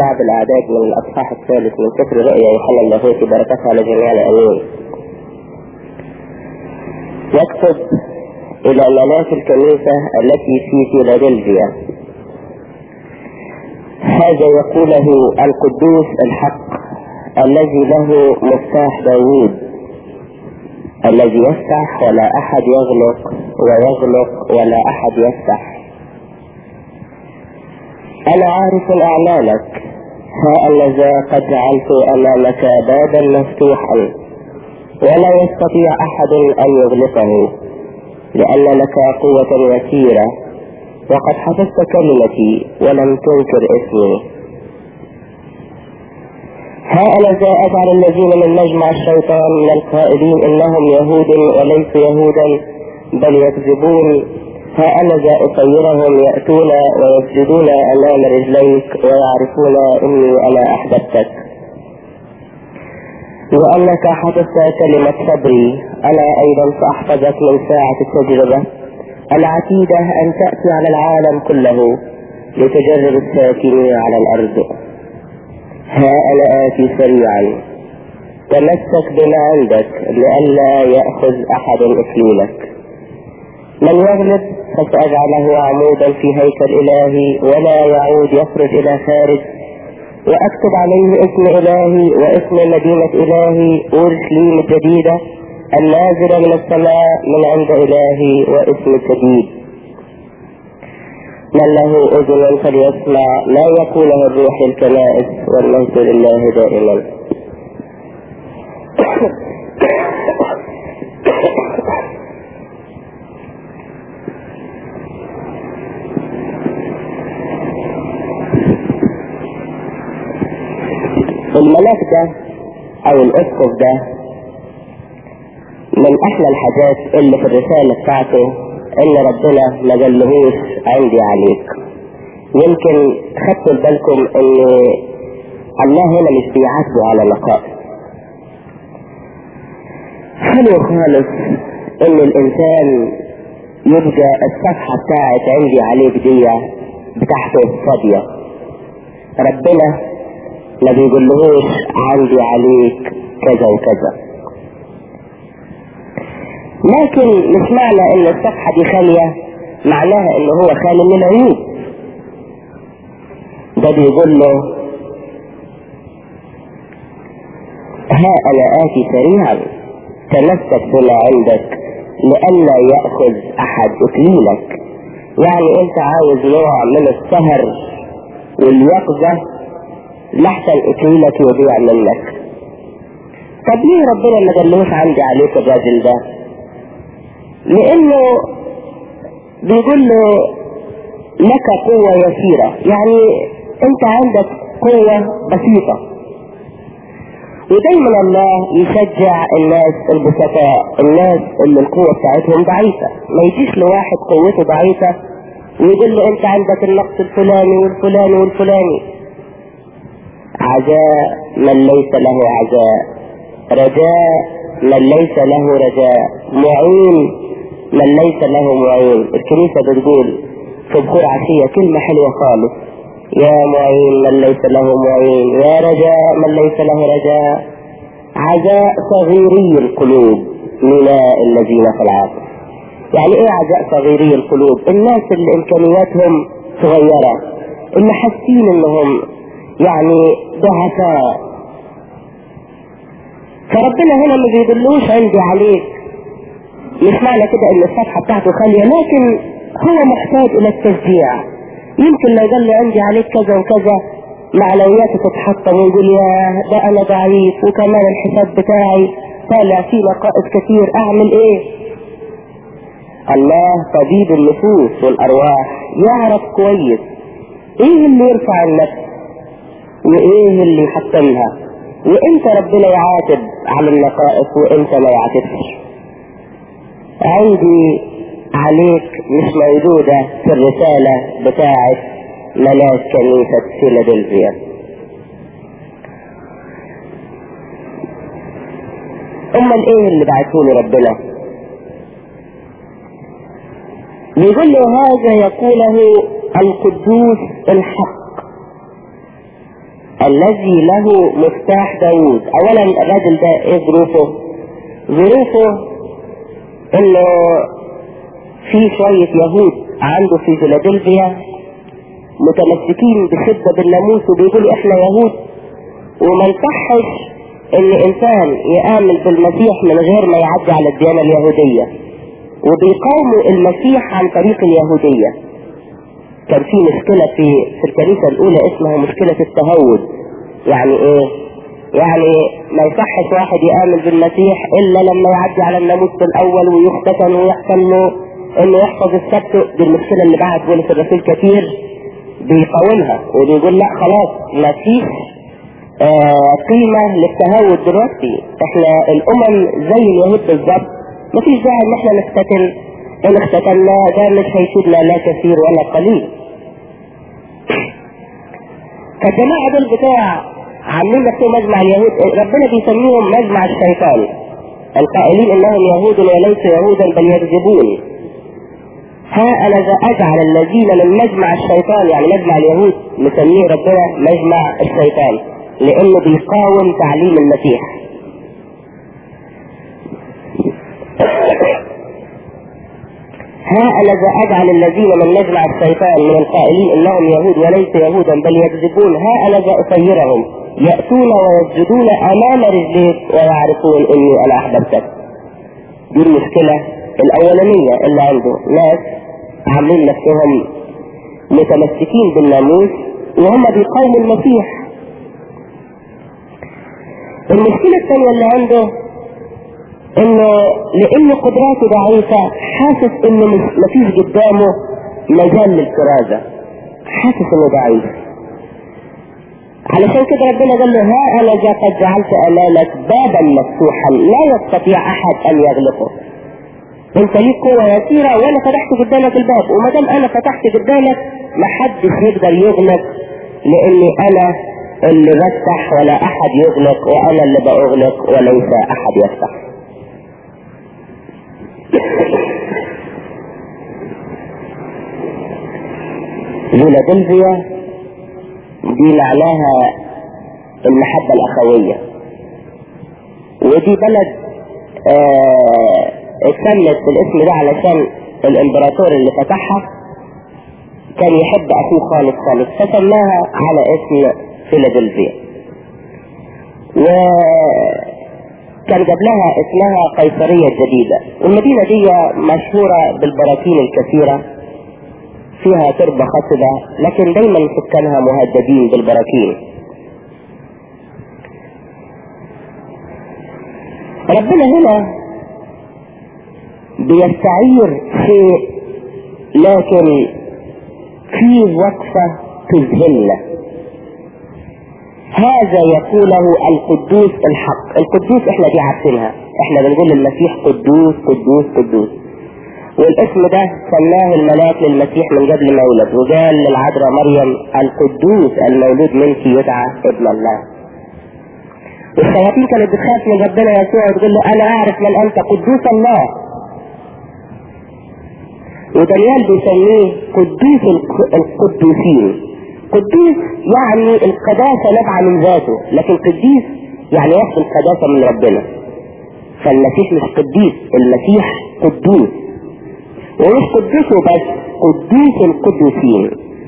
بعض الأعداد من الأصحاح الثالث من سفر رؤيا يوحنا اللاهوتي بركتها على جميعنا أمين. يكتب إلى ملاك الكنيسة التي في فيلادلفيا هذا يقوله القدوس الحق الذي له مفتاح داوود الذي يفتح ولا أحد يغلق ويغلق ولا أحد يفتح أنا عارف أعمالك ها الذا قد جعلت أمامك بابا مفتوحا ولا يستطيع أحد أن يغلقه لأن لك قوة يسيرة وقد حفظت كلمتي ولم تنكر اسمي ها أنا ذا أجعل الذين من مجمع الشيطان من القائلين إنهم يهود وليسوا يهودا بل يكذبون ها أنا ذا أصيرهم يأتون ويسجدون أمام رجليك ويعرفون إني أنا أحببتك وأنك حفظت كلمة صبري أنا أيضا سأحفظك من ساعة التجربة العتيدة أن تأتي على العالم كله لتجرب الساكنين على الأرض ها أنا آتي سريعا تمسك بما عندك لئلا يأخذ أحد إكليلك من يغلب فسأجعله عمودا في هيكل إلهي ولا يعود يخرج إلى خارج وأكتب عليه اسم إلهي واسم مدينة إلهي أورشليم الجديدة النازلة من السماء من عند إلهي واسم الجديد من له أذن فليسمع ما يقوله الروح للكنائس والمجد لله دائما الملاك ده او الاسقف ده من احلى الحاجات اللي في الرسالة بتاعته ان ربنا ما جلهوش عندي عليك يمكن خدتوا بالكم ان الله هنا مش بيعاتبه على نقائص حلو خالص ان الانسان يبقى الصفحة بتاعت عندي عليك دي بتاعته فاضية ربنا ما بيقولهوش عندي عليك كذا وكذا لكن مش معنى ان الصفحة دي خالية معناها ان هو خالي من العيوب ده بيقول له ها انا اتي سريعا تمسك بما عندك لئلا يأخذ احد اكليلك يعني انت عاوز نوع من السهر واليقظة لحسن اكليلك يضيع منك طب ليه ربنا ما قالوش عندي عليك الراجل ده لانه بيقول له لك قوة يسيرة يعني انت عندك قوة بسيطة ودايما الله يشجع الناس البسطاء الناس اللي القوة بتاعتهم ضعيفة ما يجيش لواحد قوته ضعيفة ويقول له انت عندك النقص الفلاني والفلاني والفلاني عزاء من ليس له عزاء رجاء من ليس له رجاء معين من ليس له معين الكنيسة بتقول في بخور عشية كلمة حلوة خالص يا معين من ليس له معين يا رجاء من ليس له رجاء عزاء صغيري القلوب ملاء الذين في العاصر يعني ايه عزاء صغيري القلوب الناس اللي امكانياتهم صغيرة اللي حاسين انهم يعني ضعفاء فربنا هنا ما بيدلوش عندي عليك مش معنى كده ان الصفحة بتاعته خالية لكن هو محتاج الى التشجيع يمكن لو قال لي عندي عليك كذا وكذا معنوياته تتحطم ويقول يا ده انا ضعيف وكمان الحساب بتاعي طالع فيه نقائص كتير اعمل ايه الله طبيب النفوس والارواح يعرف كويس ايه اللي يرفع النفس وايه اللي يحطمها وامتى ربنا يعاتب على النقائص وامتى ما يعاتبش عندي عليك مش موجودة في الرسالة بتاعت ملاك كنيسة فيلادلفيا امال ايه اللي بعتولي ربنا بيقول له هذا يقوله القدوس الحق الذي له مفتاح داوود اولا الراجل ده ايه ظروفه ظروفه انه في شوية يهود عنده في فيلادلفيا متمسكين بشدة بالناموس وبيقولوا احنا يهود وما يصحش ان انسان يآمن بالمسيح من غير ما يعدي على الديانة اليهودية وبيقاوموا المسيح عن طريق اليهودية كان في مشكلة في في الكنيسة الأولى اسمها مشكلة التهود يعني إيه؟ يعني ما يصحش واحد يآمن بالمسيح إلا لما يعدي على الناموس الأول ويختتن ويحصل له إنه يحفظ السبت دي المشكلة اللي بعد بولس الرسول كتير بيقاومها وبيقول لا خلاص ما فيش آه قيمة للتهود دلوقتي احنا الأمم زي اليهود بالظبط مفيش داعي ان احنا نختتن ان اختتنا ده مش هيفيدنا لا كثير ولا قليل فالجماعة دول بتوع عاملين نفسهم مجمع اليهود ربنا بيسميهم مجمع الشيطان القائلين انهم يهود وليسوا يهودا بل يكذبون ها انا اجعل الذين من مجمع الشيطان يعني مجمع اليهود مسميه ربنا مجمع الشيطان لانه بيقاوم تعليم المسيح ها أنا ذا أجعل الذين من مجمع الشيطان من القائلين إنهم يهود وليس يهودا بل يكذبون ها أنا ذا أسيرهم يأتون ويسجدون أمام رجليك ويعرفون إني أنا أحببتك دي المشكلة الأولانية اللي عنده ناس عاملين نفسهم متمسكين بالناموس وهم بيقاوموا المسيح المشكلة الثانية اللي عنده انه لان قدراته ضعيفة حاسس انه مفيش قدامه مجال للكرازة حاسس انه ضعيف علشان كده ربنا قال له ها انا جا قد جعلت امامك بابا مفتوحا لا يستطيع احد ان يغلقه انت ليك قوة يسيرة وانا فتحت قدامك الباب وما دام انا فتحت قدامك محدش يقدر يغلق لاني انا اللي بفتح ولا احد يغلق وانا اللي باغلق وليس احد يفتح فيلادلفيا دي معناها المحبة الأخوية ودي بلد اه اتسمت بالاسم ده علشان الامبراطور اللي فتحها كان يحب اخوه خالص خالص فسماها على اسم فيلادلفيا و كان قبلها اسمها قيصرية الجديدة والمدينة دي مشهورة بالبراكين الكثيرة فيها تربة خصبة لكن دايما سكانها مهددين بالبراكين ربنا هنا بيستعير شيء لكن في وقفة تذهلنا هذا يقوله القدوس الحق القدوس احنا دي عارفينها احنا بنقول للمسيح قدوس قدوس قدوس والاسم ده سماه الملاك للمسيح من قبل ما يولد وقال للعذراء مريم القدوس المولود منك يدعى ابن الله والشياطين كانت بتخاف من ربنا يسوع وتقول له انا اعرف من انت قدوس الله ودانيال بيسميه قدوس القدوسين قديس يعني القداسة نبع من ذاته لكن قديس يعني ياخد القداسة من ربنا فالمسيح مش قديس المسيح قدوس ومش قدوسه بس قدوس القدوسين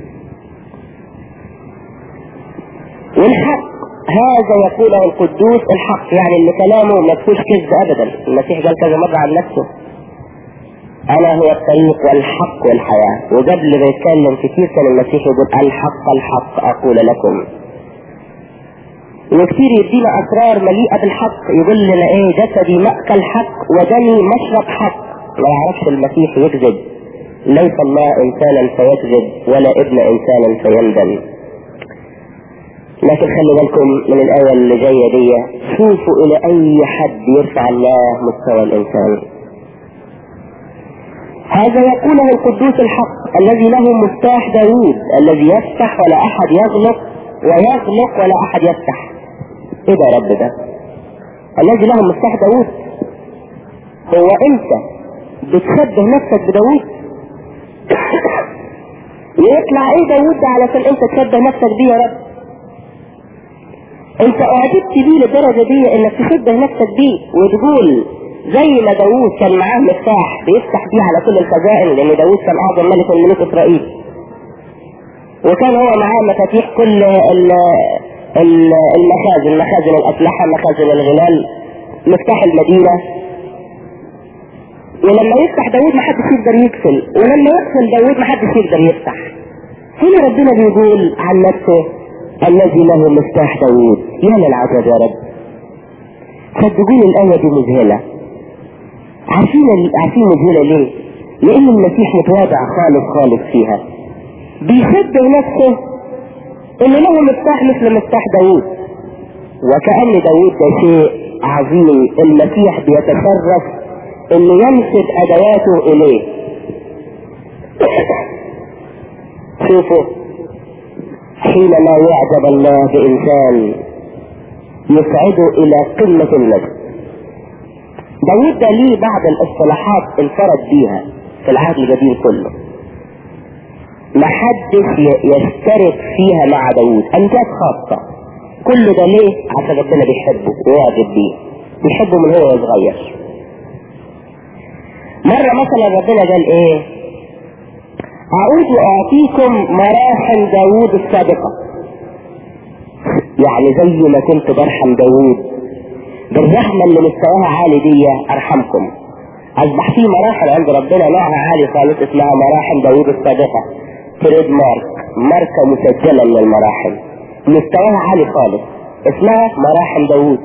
والحق هذا يقوله القدوس الحق يعني اللي كلامه ما فيهوش كذب ابدا المسيح قال كذا مرة عن نفسه انا هو الطريق والحق والحياة وقبل ما يتكلم كتير كان المسيح يقول الحق الحق اقول لكم وكتير يدينا اسرار مليئة بالحق يقول لنا ايه جسدي مأكل حق ودمي مشرب حق ما يعرفش المسيح يكذب ليس الله انسانا فيكذب ولا ابن انسانا فيندم لكن خلي بالكم من الايه اللي جايه دي شوفوا الى اي حد يرفع الله مستوى الانسان هذا يقوله القدوس الحق الذي له مفتاح داوود الذي يفتح ولا احد يغلق ويغلق ولا احد يفتح ايه ده يا رب ده الذي له مفتاح داوود هو انت بتشبه نفسك بداوود يطلع ايه داوود ده علشان انت تشبه نفسك بيه يا رب انت اعجبت بيه للدرجة دي انك تشبه نفسك بيه وتقول زي ما داوود كان معاه مفتاح بيفتح بيه على كل الخزائن لان داوود كان اعظم ملك من ملوك اسرائيل وكان هو معاه مفاتيح كل ال ال المخازن مخازن الاسلحة مخازن الغلال مفتاح المدينة ولما يفتح داوود ما حدش يقدر يقفل ولما يقفل داوود ما حدش يقدر يفتح هنا ربنا بيقول عن نفسه الذي له مفتاح داوود يا للعجب يا رب صدقوني الآية دي مذهلة عارفين عارفين مذهلة ليه؟ لأن المسيح متواضع خالص خالص فيها بيشبه نفسه إن له مفتاح مثل مفتاح داوود وكأن داوود ده شيء عظيم المسيح بيتشرف إنه ينسب أدواته إليه شوفوا حينما يعجب الله بإنسان يسعده إلى قمة المجد داود ده ليه بعض الاصطلاحات انفرد بيها في العهد القديم كله ما حدش يشترك فيها مع داود امجاد خاصة كل ده ليه عشان ربنا بيحبه ويعجب بيه بيحبه من هو صغير مرة مثلا ربنا قال ايه اعود اعطيكم مراحم داود السابقة يعني زي ما كنت برحم داود بالرحمة اللي مستواها عالي دي ارحمكم اصبح في مراحل عند ربنا نوعها عالي خالص اسمها مراحم داود السابقة تريد مارك ماركة مسجلة من المراحل مستواها عالي خالص اسمها مراحل داود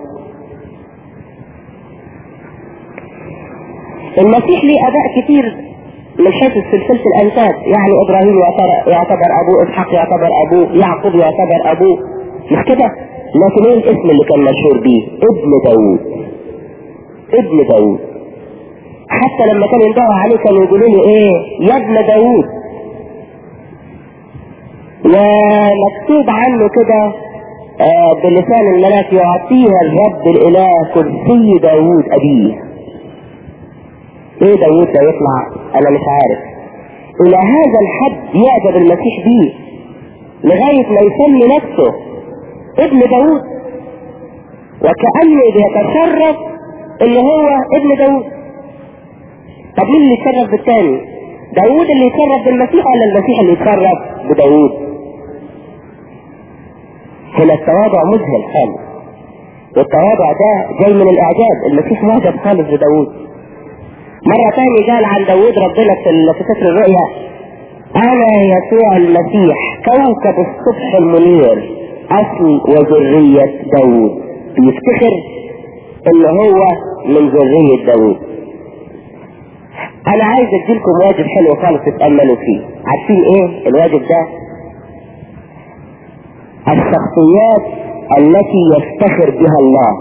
المسيح ليه اداء كتير من حيث سلسلة الانساب يعني ابراهيم يعتبر, يعتبر ابوه اسحاق يعتبر ابوه يعقوب يعتبر ابوه مش كده لكن ايه الاسم اللي كان مشهور بيه ابن داود ابن داود حتى لما كانوا يندعوا عليه كانوا يقولوا له ايه يا ابن داود ومكتوب عنه كده آه بلسان الملاك يعطيها الرب الاله كرسي داود ابيه ايه داود ده يطلع انا مش عارف الى هذا الحد يعجب المسيح بيه لغاية ما يسمي نفسه ابن داود وكأنه بيتشرف ان هو ابن داود طب مين اللي يتشرف بالتاني داود اللي يتشرف بالمسيح ولا المسيح اللي يتشرف بداود هنا التواضع مذهل خالص والتواضع ده جاي من الاعجاب المسيح معجب خالص بداود مرة تاني قال عن داود ربنا في في سفر الرؤيا انا يسوع المسيح كوكب الصبح المنير اصل وذرية داود بيفتخر ان هو من ذرية داود انا عايز اديلكم واجب حلو خالص تتأملوا فيه عارفين ايه الواجب ده الشخصيات التي يفتخر بها الله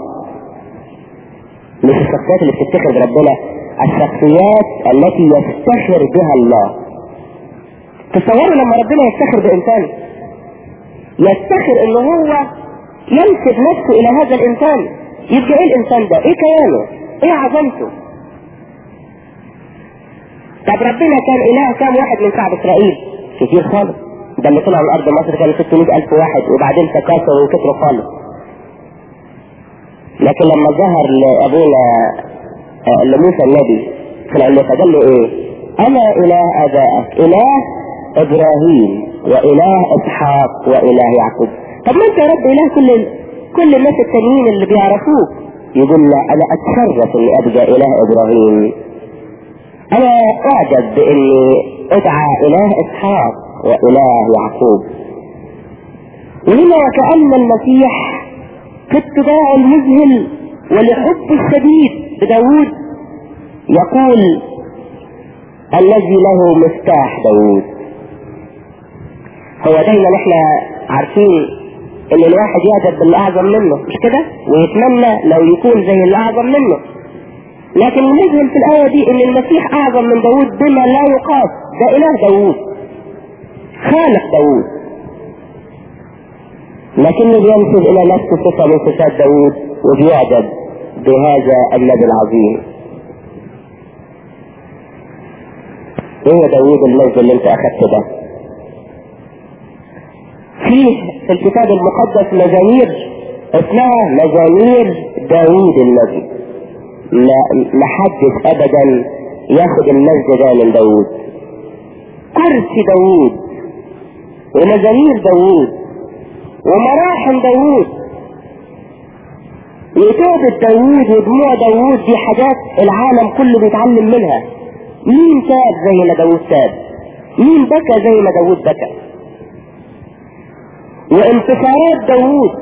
مش الشخصيات اللي بتفتخر بربنا الشخصيات التي يفتخر بها الله تصوروا لما ربنا يفتخر بانسان يفتخر ان هو ينسب نفسه الى هذا الانسان يبقى ايه الانسان ده ايه كيانه ايه عظمته طب ربنا كان اله كام واحد من شعب اسرائيل كتير خالص ده اللي طلع من ارض مصر كانوا 600 الف واحد وبعدين تكاثروا وكتروا خالص لكن لما ظهر لابونا لموسى النبي في العلقة قال له ايه انا اله ابائك اله ابراهيم واله اسحاق واله يعقوب طب ما انت يا رب اله كل كل الناس التانيين اللي بيعرفوك يقول لا انا اتشرف اني ابقى اله ابراهيم انا اعجب باني ادعى اله اسحاق واله يعقوب وهنا وكأن المسيح في اتباع المذهل ولحب الشديد بداود يقول الذي له مفتاح داود هو دايما احنا عارفين ان الواحد يعجب بالاعظم منه مش كده ويتمنى لو يكون زي الاعظم منه لكن المذهل في الايه دي ان المسيح اعظم من داود بما لا يقاس ده اله داود خالق داود لكنه بينسب الى نفسه صفه من صفات داود وبيعجب بهذا النبي العظيم ايه داوود المجد اللي انت اخذته ده فيه في الكتاب المقدس مزامير اسمها مزامير داوود النبي ما حدش ابدا ياخد المجد ده من داوود كرسي داوود ومزامير داوود ومراحم داوود وتوبة داوود ودموع داوود دي حاجات العالم كله بيتعلم منها مين تاب زي ما داوود تاب مين بكى زي ما داوود بكى وانتصارات داوود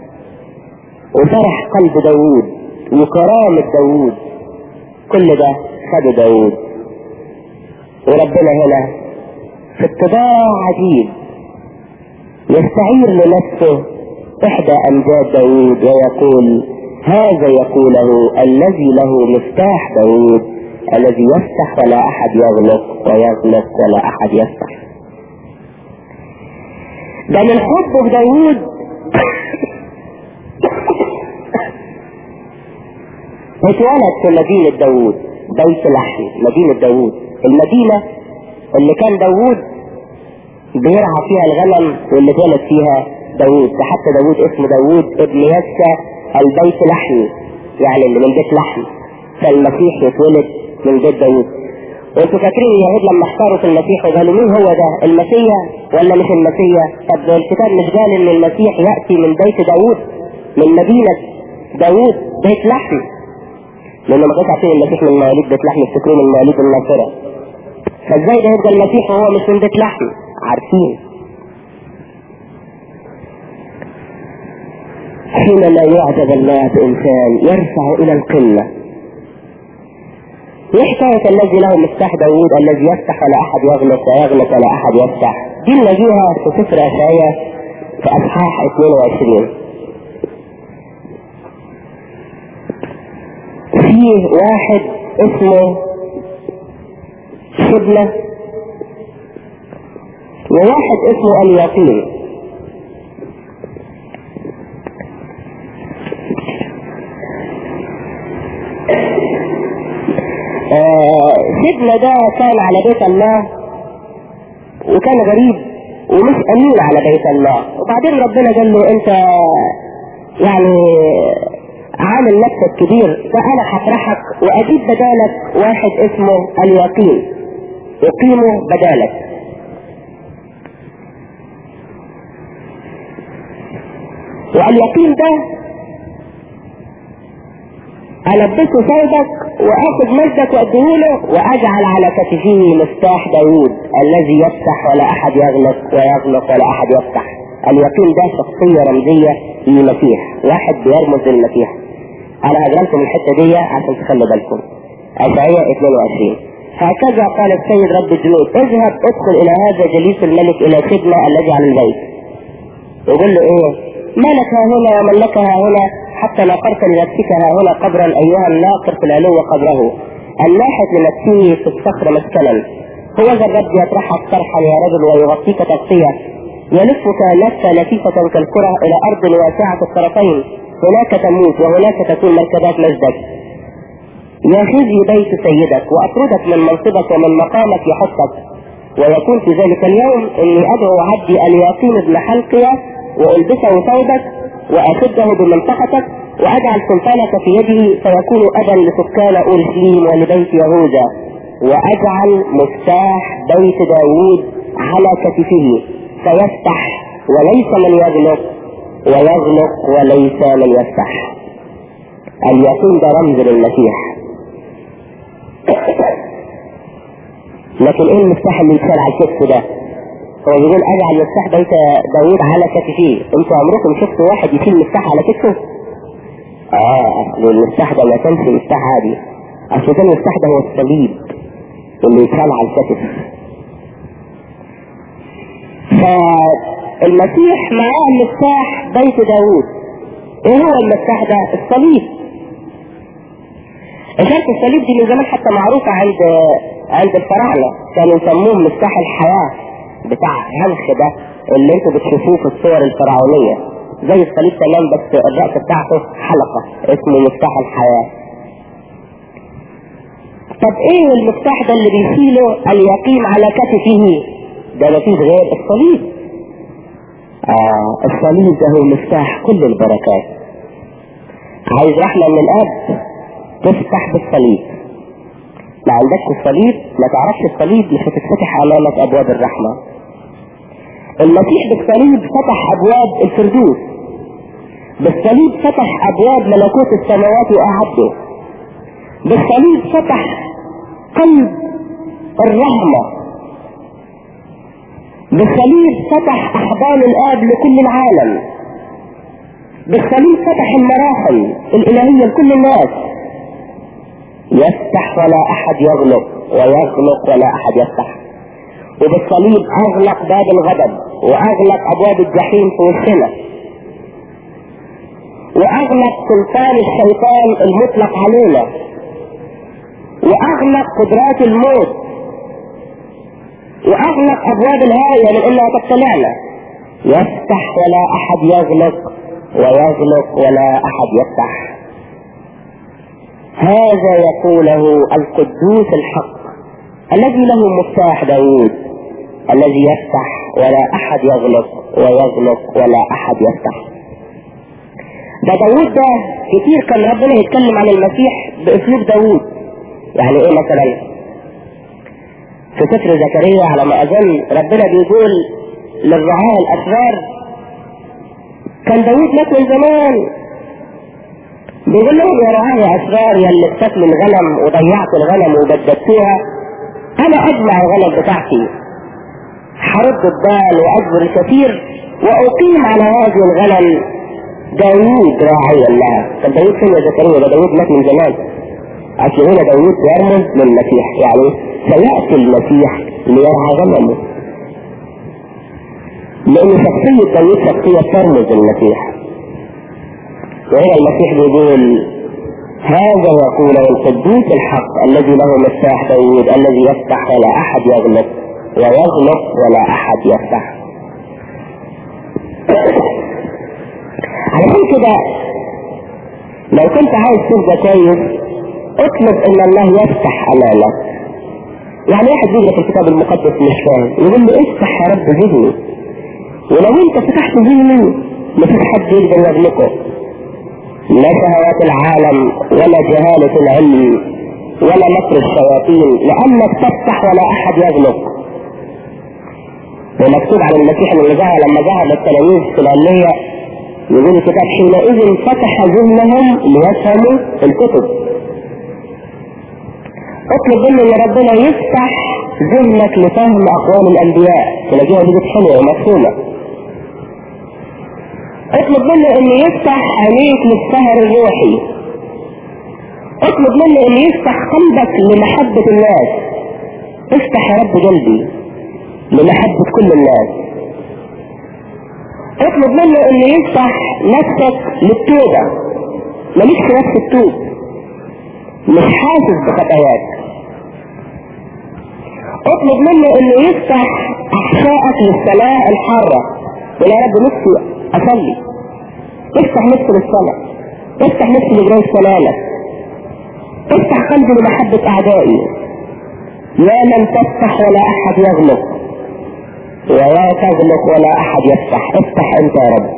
وفرح قلب داوود وكرامة داوود كل ده خد داوود وربنا هنا في اتباع عجيب يستعير لنفسه احدى امجاد داوود ويقول هذا يقوله الذي له مفتاح داوود الذي يفتح ولا احد يغلق ويغلق ولا احد يفتح ده من حبه بداوود اتولد في مدينة داوود بيت لحم مدينة داوود المدينة اللي كان داوود بيرعى فيها الغنم واللي اتولد فيها داوود ده حتى داوود اسمه داوود ابن يسى البيت لحمي يعني اللي من بيت لحم فالمسيح يتولد من بيت داوود وانتوا فاكرين اليهود لما اختاروا في المسيح وقالوا مين هو ده المسيح ولا مش المسيح طب الكتاب مش قال ان المسيح ياتي من بيت داوود من مدينه داوود بيت لحم لانه ما كانش عارفين المسيح من مواليد بيت لحم يفتكرون من مواليد الناصره فازاي ده يبقى المسيح وهو مش من بيت لحم عارفين حينما يعجب الله بإنسان يرفع إلى القمة ايه حكاية الذي له مفتاح داوود الذي يفتح ولا أحد يغلق ويغلق ولا أحد يفتح دي نلاقيها في سفر أشعياء في أصحاح 22 فيه واحد اسمه شبنة وواحد اسمه اليقين سيدنا ده كان على بيت الله وكان غريب ومش امين على بيت الله وبعدين ربنا قال له انت يعني عامل نفسك كبير فانا هفرحك واجيب بدالك واحد اسمه اليقين اقيمه بدالك واليقين ده ألبسه ثوبك وآخذ مجدك وأديهوله وأجعل على كتفه مفتاح داوود الذي يفتح ولا أحد يغلق ويغلق ولا أحد يفتح اليقين ده شخصية رمزية للمسيح واحد بيرمز للمسيح أنا هجرمكم الحتة دي عشان تخلوا بالكم أشعياء 22 هكذا قال السيد رب الجنود اذهب ادخل إلى هذا جليس الملك إلى خدمة الذي على البيت يقول له إيه ما لك ها هنا ومن لك ها هنا حتى نقرت لنفسك ها هنا قبرا ايها الناقر في العلو قبره اللاحق لنفسه في الصخر مسكنا هو ذا الرب يطرحك طرحا يا رجل ويغطيك تغطية يلفك لفة لفيفة كالكرة الى ارض واسعة الطرفين هناك تموت وهناك تكون مركبات مجدك يا خزي بيت سيدك واطردك من منصبك ومن مقامك يحطك ويكون في ذلك اليوم اني ادعو عبدي ان يقيم ابن حلقية والبسه ثوبك واخده بمنطقتك واجعل سلطانك في يده فيكون ابا لسكان اورشليم ولبيت يهوذا واجعل مفتاح بيت داوود على كتفه فيفتح وليس من يغلق ويغلق وليس من يفتح اليقين ده رمز للمسيح لكن ايه المفتاح اللي يتشال على الكتف ده هو بيقول اجعل مفتاح بيت داوود على كتفيه انتوا عمركم شفتوا واحد يشيل مفتاح على كتفه اه المفتاح ده ما كانش مفتاح عادي اصل ده المفتاح ده هو الصليب اللي يتشال على الكتف فالمسيح معاه مفتاح بيت داوود ايه هو المفتاح ده الصليب إشارة الصليب دي من زمان حتى معروفة عند عند الفراعنة كانوا يسموه مفتاح الحياة بتاع هنخ ده اللي انتوا بتشوفوه في الصور الفرعونية زي الصليب تمام بس الرأس بتاعته حلقة اسمه مفتاح الحياة طب ايه المفتاح ده اللي بيشيله اليقين على كتفه ده مفيش غير الصليب آه الصليب ده هو مفتاح كل البركات عايز رحمة من الاب تفتح بالصليب ما عندكش الصليب ما تعرفش الصليب مش هتتفتح امامك ابواب الرحمة المسيح بالصليب فتح ابواب الفردوس بالصليب فتح ابواب ملكوت السماوات واعده بالصليب فتح قلب الرحمة بالصليب فتح احضان الاب لكل العالم بالصليب فتح المراحل الالهية لكل الناس يفتح ولا احد يغلق ويغلق ولا احد يفتح وبالصليب اغلق باب الغضب واغلق ابواب الجحيم في وشنا واغلق سلطان الشيطان المطلق علينا واغلق قدرات الموت واغلق ابواب الهاية من انها تطلعنا يفتح ولا احد يغلق ويغلق ولا احد يفتح هذا يقوله القدوس الحق الذي له مفتاح داوود الذي يفتح ولا احد يغلق ويغلق ولا احد يفتح ده داوود ده كتير كان ربنا يتكلم عن المسيح باسلوب داوود يعني ايه مثلا في سفر زكريا على ما اظن ربنا بيقول للرعاة الاشرار كان داوود مات من زمان بيقول لهم يا رعاة يا اشرار يا اللي بتاكلوا الغنم وضيعتوا الغنم وبددتوها انا اجمع الغنم بتاعتي حرد الضال واجبر الكثير واقيم على هذه الغنم داوود راعيا لها طب داوود فين يا زكريا ده داوود مات من زمان عشان هنا داوود يرمز للمسيح يعني سيأتي المسيح ليرعى غنمه لأن شخصية داوود شخصية ترمز للمسيح وهنا المسيح بيقول هذا يقول القدوس الحق الذي له مفتاح داوود الذي يفتح ولا أحد يغلق ويغلق ولا أحد يفتح علشان كده لو كنت عايز تبقى كويس اطلب ان الله يفتح امامك يعني واحد يجي في الكتاب المقدس مش فاهم يقول له افتح يا رب ذهني ولو انت فتحت ذهني مفيش حد يقدر يغلقه لا شهوات العالم ولا جهالة العلم ولا مكر الشياطين لانك تفتح ولا احد يغلق ومكتوب عن المسيح اللي ظهر لما ظهر للتلاميذ في العلية يقول الكتاب حينئذ فتح ذهنهم ليفهموا الكتب اطلب منه ان ربنا يفتح ذهنك لفهم اقوال الانبياء تلاقيها دي حلوه ومفهومه اطلب منه ان يفتح عينيك للسهر الروحي اطلب منه ان يفتح قلبك لمحبة الناس افتح يا رب قلبي لمحبة كل الناس اطلب منه ان يفتح نفسك للتوبة ماليش في نفس التوب مش حاسس بخطاياك اطلب منه انه يفتح احشائك للصلاة الحارة يقول يا رب نفسي اصلي افتح نفسي للصلاة افتح نفسي لجراية سلامك افتح قلبي لمحبة اعدائي يا من تفتح ولا احد يغلق ولا تغلق ولا احد يفتح افتح انت يا رب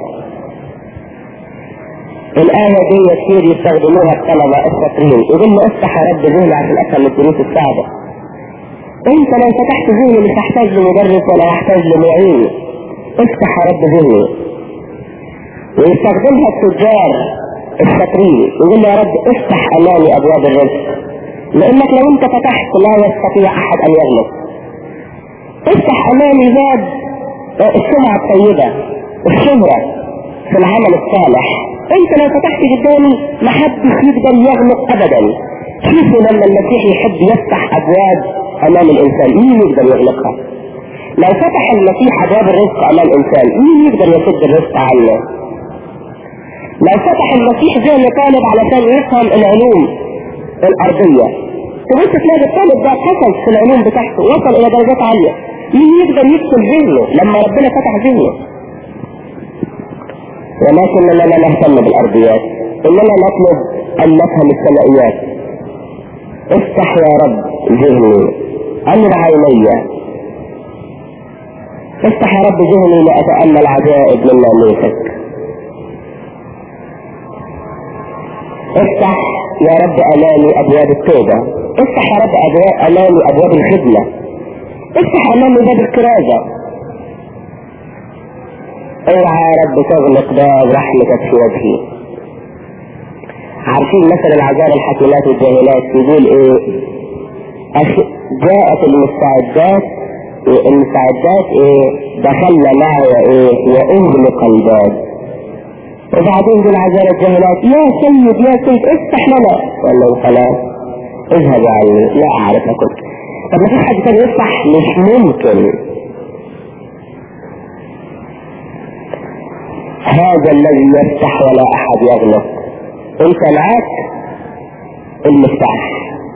الآية دي كتير يستخدموها الطلبة الشاطرين يقول له افتح يا رب ذهني عشان افهم الدروس الصعبة انت لو فتحت ذهني مش هحتاج لمدرس ولا هحتاج لمعين افتح يا رب ذهني ويستخدمها التجار الشاطرين يقول له يا رب افتح امامي ابواب الرزق لانك لو انت فتحت لا يستطيع احد ان يغلق افتح امامي باب السمعة الطيبة الشهرة في العمل الصالح انت لو فتحت قدامي ما حدش يقدر يغلق ابدا شوفوا لما المسيح يحب يفتح ابواب امام الانسان مين يقدر يغلقها لو فتح المسيح ابواب الرزق امام الانسان مين يقدر يسد الرزق عنه لو فتح المسيح ذهن طالب علشان يفهم العلوم الارضية تبص تلاقي الطالب ده حصل في العلوم بتاعته وصل الى درجات عالية مين يقدر يدخل ذهنه لما ربنا فتح ذهنه ولكننا لا نهتم بالارضيات اننا نطلب ان نفهم السمائيات افتح يا رب ذهني امر عيني افتح يا رب ذهني لاتامل عجائب من ناموسك افتح يا رب امامي ابواب التوبة افتح يا رب أبواب امامي ابواب الخدمة افتح امامي باب الكرازة اوعى يا رب تغلق باب رحمتك في وجهي عارفين مثل العذاب الحكيمات والجاهلات يقول ايه جاءت المستعدات المستعدات ايه دخلنا معه ايه واغلق الباب وبعدين دول عذاب الجاهلات يا سيد يا سيد افتح لنا قال له خلاص اذهب عني لا اعرفكم طب ما فيش حد تاني يفتح مش ممكن هذا الذي يفتح ولا احد يغلق انت معاك المفتاح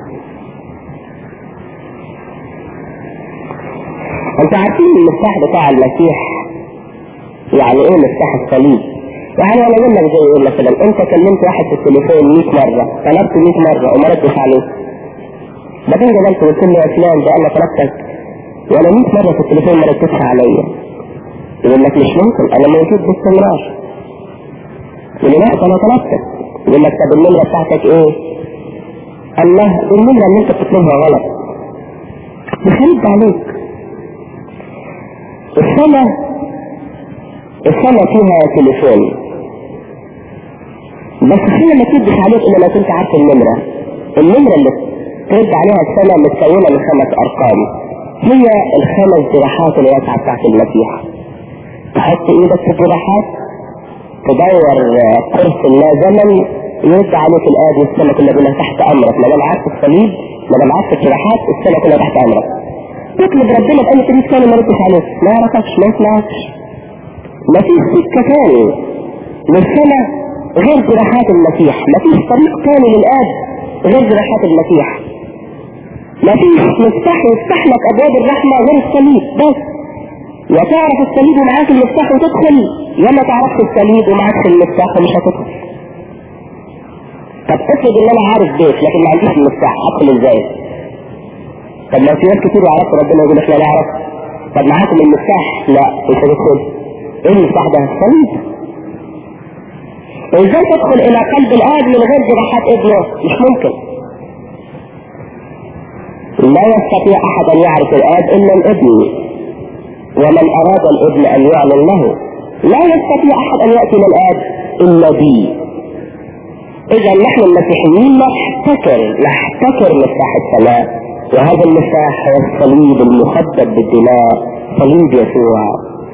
انت عارفين المفتاح بتاع المسيح يعني ايه مفتاح الصليب يعني انا اقول لك زي ايه مثلا انت كلمت واحد في التليفون 100 مره طلبت 100 مره وما ردش عليك بعدين جبلت قلت له يا فلان ده انا طلبتك وانا 100 مره في التليفون ما ردتش عليا يقول لك مش ممكن انا موجود باستمرار يقول لا انا طلبتك يقول لك طب النمره بتاعتك ايه؟ الله النمره اللي انت بتطلبها غلط مش هرد عليك السنه السنه فيها تليفون بس السنه ما تردش عليك الا لو كنت عارف النمره النمره اللي ترد عليها السنه متكونه من خمس ارقام هي الخمس جراحات الواسعه بتاعت المسيح تحط ايدك في الجراحات تدور قرص لا زمن يرد عليك الآب والسنة كلها كلها تحت أمرك ما دام عارف الصليب ما دام عارف الجراحات السنة كلها تحت أمرك تطلب ربنا بأي طريق ثاني ما ردش عليك ما يعرفكش ما يسمعكش ما فيش سكة ثاني للسنة غير جراحات المسيح ما فيش طريق ثاني للآب غير جراحات المسيح ما فيش مفتاح يفتح لك أبواب الرحمة غير الصليب بس يا تعرف الصليب ومعاك المفتاح وتدخل يا ما تعرفش الصليب ومعاك المفتاح ومش هتدخل طب افرض ان انا عارف بيت لكن ما عنديش المفتاح ادخل ازاي طب لو في ناس كتير يعرفوا ربنا يقول لك لا نعرف طب معاكم المفتاح لا مش هتدخل ايه المفتاح ده الصليب ازاي تدخل الى قلب الاب من غير جراحات ابنه مش ممكن لا يستطيع احد ان يعرف الاب الا الابن ومن اراد الابن ان يعلن له لا يستطيع احد ان ياتي للاب الا بي اذا نحن المسيحيين نحتكر نحتكر مفتاح السماء وهذا المفتاح هو الصليب المخدد بالدماء صليب يسوع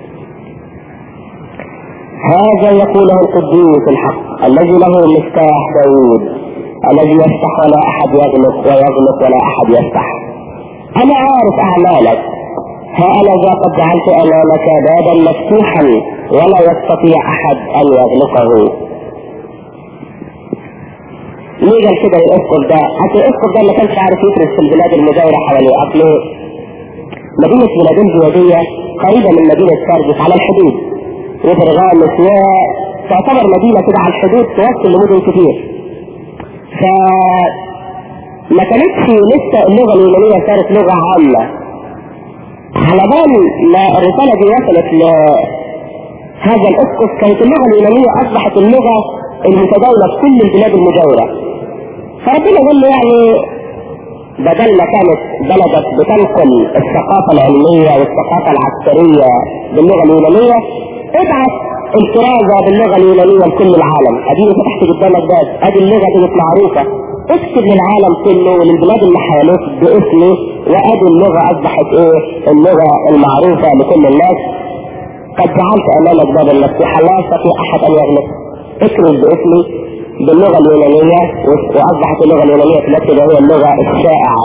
هذا يقوله القدوس الحق الذي له مفتاح داود الذي يفتح ولا احد يغلق ويغلق ولا احد يفتح انا عارف اعمالك ها انا ذا قد جعلت امامك بابا مفتوحا ولا يستطيع احد ان يغلقه نيجي كده الاسقف ده اصل الاسقف ده ما كانش عارف يدرس في البلاد المجاوره حواليه اصله مدينه فيلادلفيا دي قريبه من مدينه ساردس على الحدود وبرغامس وتعتبر مدينه كده على الحدود توصل لمدن كتير ف ما كانتش لسه اللغه اليونانيه صارت لغه عامه على بال ما الرساله دي وصلت لهذا الاسقف كانت اللغه اليونانيه اصبحت اللغه المتداولة في كل البلاد المجاورة فربنا قال له يعني بدل ما كانت بلدك بتنقل الثقافة العلمية والثقافة العسكرية باللغة اليونانية ابعث الكرازة باللغة اليونانية لكل العالم اديني فتحت قدامك باب ادي اللغة دي معروفة اكتب للعالم كله وللبلاد اللي حواليك باسمي وادي اللغة اصبحت ايه اللغة المعروفة لكل الناس قد جعلت امامك بابا مفتوحا لا يستطيع احد ان يغلق اكرز باسمي باللغة اليونانية واصبحت اللغة اليونانية في نفسها هي اللغة الشائعة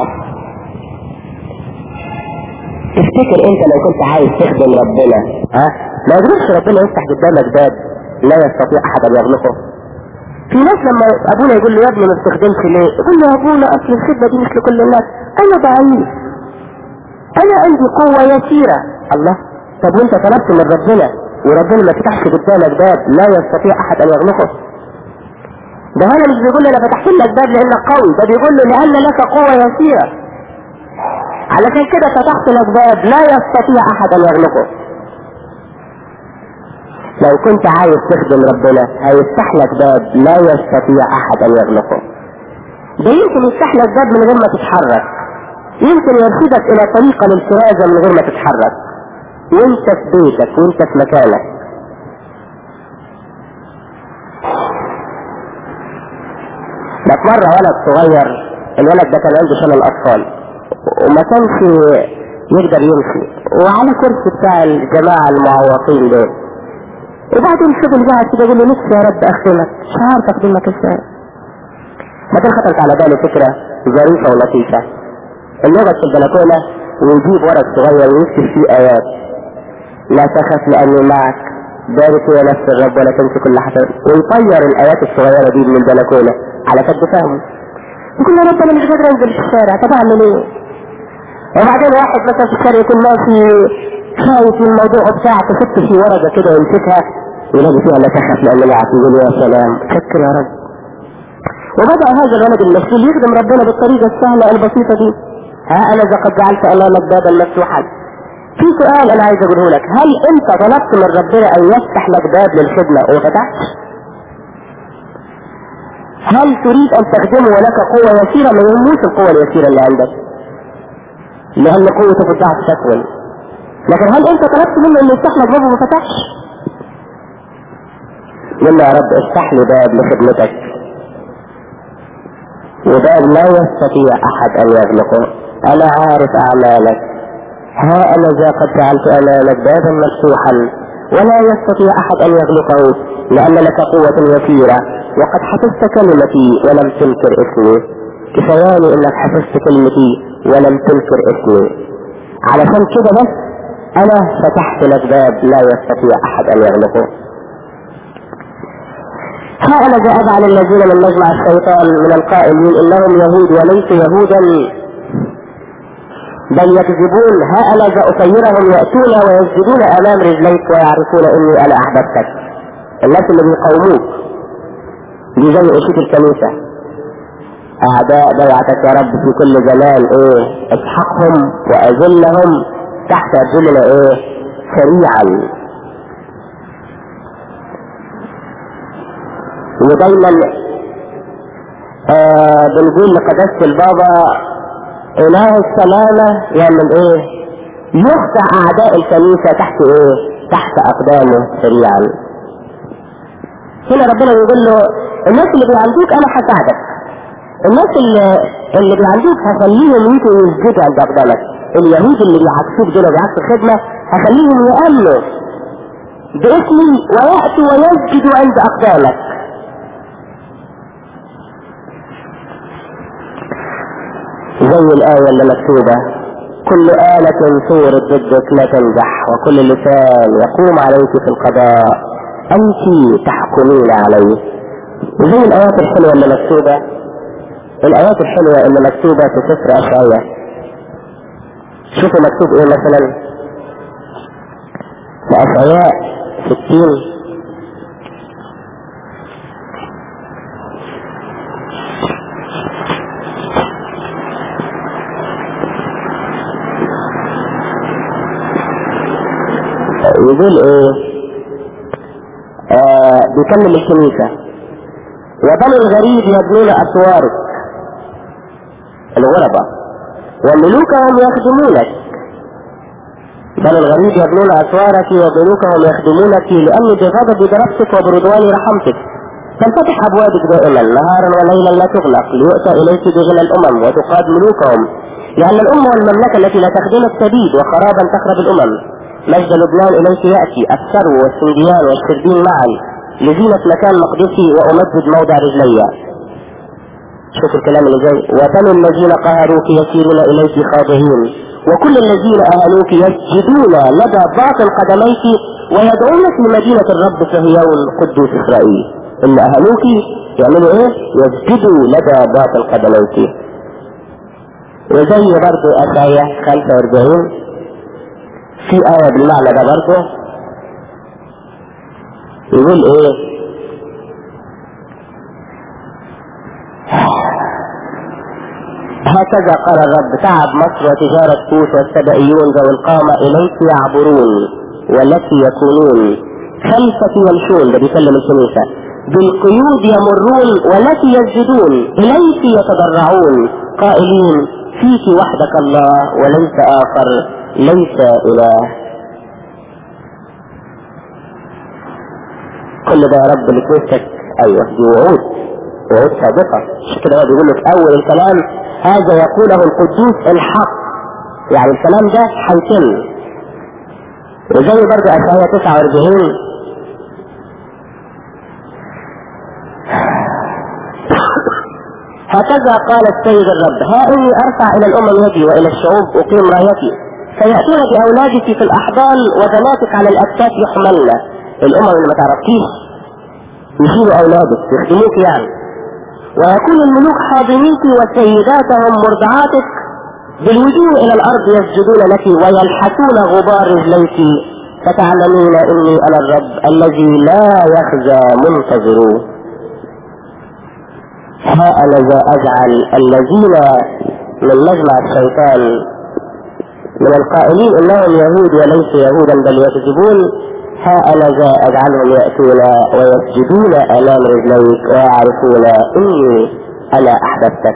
تفتكر انت لو كنت عايز تخدم ربنا ها ما يقدرش ربنا يفتح قدامك باب لا يستطيع احد ان يغلقه في ناس لما ابونا يقول له يا ابني ما بتخدمش ليه يقول له يا ابونا اصل الخدمه دي مش لكل الناس انا ضعيف انا عندي قوه يسيره الله طب وانت طلبت من ربنا وربنا ما فتحش قدامك باب لا يستطيع احد ان يغلقه ده هنا مش بيقول انا فتحت لك باب لانك قوي ده بيقول له لان لك قوة يسيرة علشان كده فتحت لك باب لا يستطيع احد ان يغلقه لو كنت عايز تخدم ربنا هيفتح لك باب لا يستطيع احد ان يغلقه ده يمكن يفتح لك باب من غير ما تتحرك يمكن يرشدك الى طريقة للكرازة من غير ما تتحرك وانت في بيتك وانت في مكانك ده في مرة ولد صغير الولد ده كان عنده شلل اطفال وما كانش يقدر يمشي وعلى كرسي بتاع الجماعة المعوقين دول وبعدين الشغل قاعد كده يقول له نفسي يا رب اخدمك مش عارف اخدمك ازاي بعدين خطرت على بالي فكرة ظريفة ولطيفة انه يقعد في البلكونة ويجيب ورق صغير ويكتب فيه ايات لا تخف لاني معك بارك يا نفس الرب ولا تنسى كل حسن ويطير الايات الصغيرة دي من البلكونة على قد فهمه يقول يا رب انا مش قادر انزل في الشارع طب اعمل ايه وبعدين واحد مثلا في الشارع يكون ماشي خايف من الموضوع بتاعه تحط فيه ورقه كده ويمسكها يلاقي فيها لا تخف لان معك يقول يا سلام فكر يا رب وبدأ هذا الولد المسؤول يخدم ربنا بالطريقة السهلة البسيطة دي ها أنا إذا قد جعلت أمامك بابا مفتوحا في سؤال أنا عايز أقوله لك هل أنت طلبت من ربنا أن يفتح لك باب للخدمة وفتحت؟ هل تريد أن تخدمه ولك قوة يسيرة ما يهموش القوة اليسيرة اللي عندك؟ لأن قوته في الضعف تكون لكن هل أنت طلبت منه أن يفتح لك باب وما فتحش؟ قل يا رب افتح لي باب لخدمتك وباب لا يستطيع احد ان يغلقه انا عارف اعمالك ها انا ذا قد جعلت امامك بابا مفتوحا ولا يستطيع احد ان يغلقه لان لك قوة يسيرة وقد حفظت كلمتي ولم تنكر اسمي كفياني انك حفظت كلمتي ولم تنكر اسمي علشان كده بس انا فتحت لك باب لا يستطيع احد ان يغلقه ها انا ذا اجعل الذين من مجمع الشيطان من القائلين انهم يهود وليسوا يهودا بل يكذبون ها انا ذا اطيرهم ياتون ويسجدون امام رجليك ويعرفون اني انا احببتك الناس اللي بيقاوموك دي زي اشيك الكنيسه اعداء بيعتك يا رب في كل زمان ايه اسحقهم واذلهم تحت ارجلنا ايه سريعا ودايما آه بنقول لقداسة البابا اله السلامة يعمل ايه يخدع اعداء الكنيسة تحت ايه تحت اقدامه سريعا هنا ربنا يقول له الناس اللي بيعندوك انا هساعدك الناس اللي اللي بيعندوك هخليهم يجوا يسجدوا عند اقدامك اليهود اللي بيعكسوك دول وبيعكسوا الخدمة هخليهم يأمنوا باسمي ويأتوا ويسجدوا عند اقدامك زي الآية اللي مكتوبة كل آلة صورت ضدك لا تنجح وكل لسان يقوم عليك في القضاء أنت تحكمين عليه زي الآيات الحلوة اللي مكتوبة الآيات الحلوة اللي مكتوبة في سفر أشعية شوفوا مكتوب إيه مثلا في أشعياء 60 يقول ايه آه بيكلم الكنيسة وبني الغريب يبنون اسوارك الغرباء وملوكهم يخدمونك بني الغريب يبنون اسوارك وملوكهم يخدمونك لاني بغضبي ضربتك وبرضواني رحمتك تنفتح ابوابك دائما نهارا وليلا لا تغلق ليؤتى اليك بغنى الامم وتقاد ملوكهم لان الامه والمملكه التي لا تخدمك تبيد وخرابا تخرب الامم مجد لبنان إليك يأتي الثرو والسنديان والشربين معا لزينة مكان مقدسي وأمجد موضع رجلي شوف الكلام اللي جاي وبنو الذين قهروك يسيرون إليك خاضعين وكل الذين أهلوك يسجدون لدى باطن قدميك ويدعون في مدينة الرب صهيون قدوس إسرائيل اللي أهلوك يعملوا إيه؟ يسجدوا لدى باطن قدميك وزي برضه أشعية 45 في آية بالمعنى ده برضه يقول ايه هكذا قال الرب تعب مصر وتجارة كوش والسبئيون ذوي القامة إليك يعبرون ولك يكونون خلفك يمشون ده بيكلم الكنيسة بالقيود يمرون ولك يسجدون إليك يتضرعون قائلين فيك وحدك الله وليس آخر ليس إله كل ده يا رب لكنيستك أيوه دي وعود وعود صادقة مش كده هو بيقول في أول الكلام هذا يقوله القدوس الحق يعني الكلام ده هيتم وزي برضه أشعياء 49 هكذا قال السيد الرب ها إني أرفع إلى الأمم يدي وإلى الشعوب أقيم رايتي سيأتون بأولادك في الأحضان وبناتك على الأكتاف يحملن الأمم اللي ما تعرفكيش يشيلوا أولادك يخدموك يعني ويكون الملوك حاضنيك وسيداتهم مرضعاتك بالوجوه إلى الأرض يسجدون لك ويلحسون غبار رجليك فتعلمين إني أنا الرب الذي لا يخزى منتظروه ها أنا ذا أجعل الذين من مجمع الشيطان من القائلين إنهم يهود وليسوا يهودا بل يكذبون ها أنا ذا أجعلهم يأتون ويسجدون أمام رجليك ويعرفون إني أنا أحببتك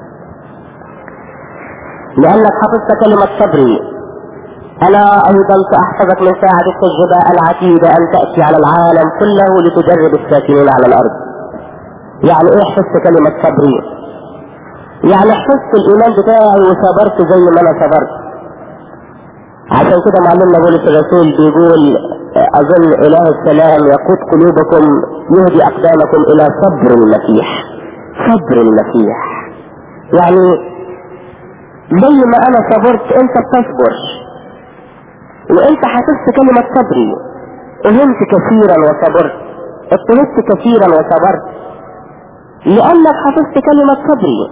لأنك حفظت كلمة صبري أنا أيضا سأحفظك من ساعة التجربة العتيدة أن تأتي على العالم كله لتجرب الساكنين على الأرض يعني ايه حفظت كلمة صبري يعني حفظت الايمان بتاعي وصبرت زي ما انا صبرت عشان كده معلمنا بولس الرسول بيقول اظن اله السلام يقود قلوبكم يهدي اقدامكم الى صبر المسيح صبر المسيح يعني زي ما انا صبرت انت بتصبر وانت حفظت كلمة صبري فهمت كثيرا وصبرت اضطربت كثيرا وصبرت لأنك حفظت كلمة صبري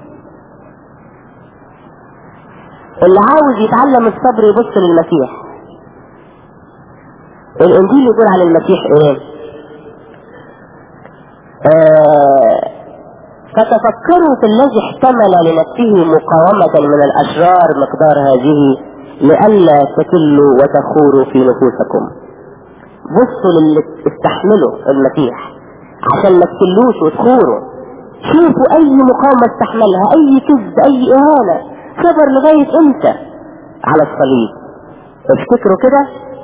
اللي عاوز يتعلم الصبر يبص للمسيح الانجيل يقول عن المسيح ايه آه فتفكروا في الذي احتمل لنفسه مقاومة من الاشرار مقدار هذه لئلا تكلوا وتخوروا في نفوسكم بصوا للي استحمله المسيح عشان ما تكلوش وتخوروا شوفوا اي مقاومة استحملها اي كذب اي اهانة صبر لغاية امتى على الصليب افتكروا كده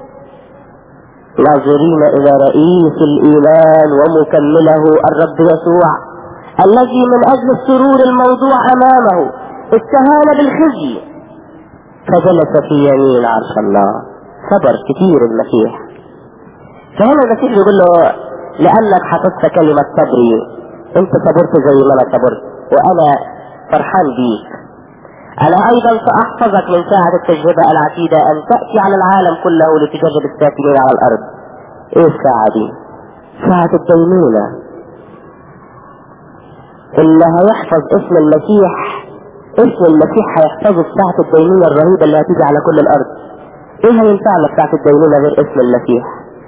ناظرين الى رئيس الايمان ومكمله الرب يسوع الذي من اجل السرور الموضوع امامه استهان بالخزي فجلس في يمين عرش الله صبر كتير المسيح فهنا المسيح بيقول له لانك حفظت كلمة صبري انت صبرت زي ما انا صبرت وانا فرحان بيك انا ايضا ساحفظك من ساعة التجربة العتيدة ان تأتي على العالم كله لتجرب الساكنين على الارض ايه الساعة دي ساعة الدينونة اللي هيحفظ اسم المسيح اسم المسيح هيحفظه في ساعة الدينونة الرهيبة اللي هتيجي على كل الارض ايه هينفعنا في ساعة الدينونة غير اسم المسيح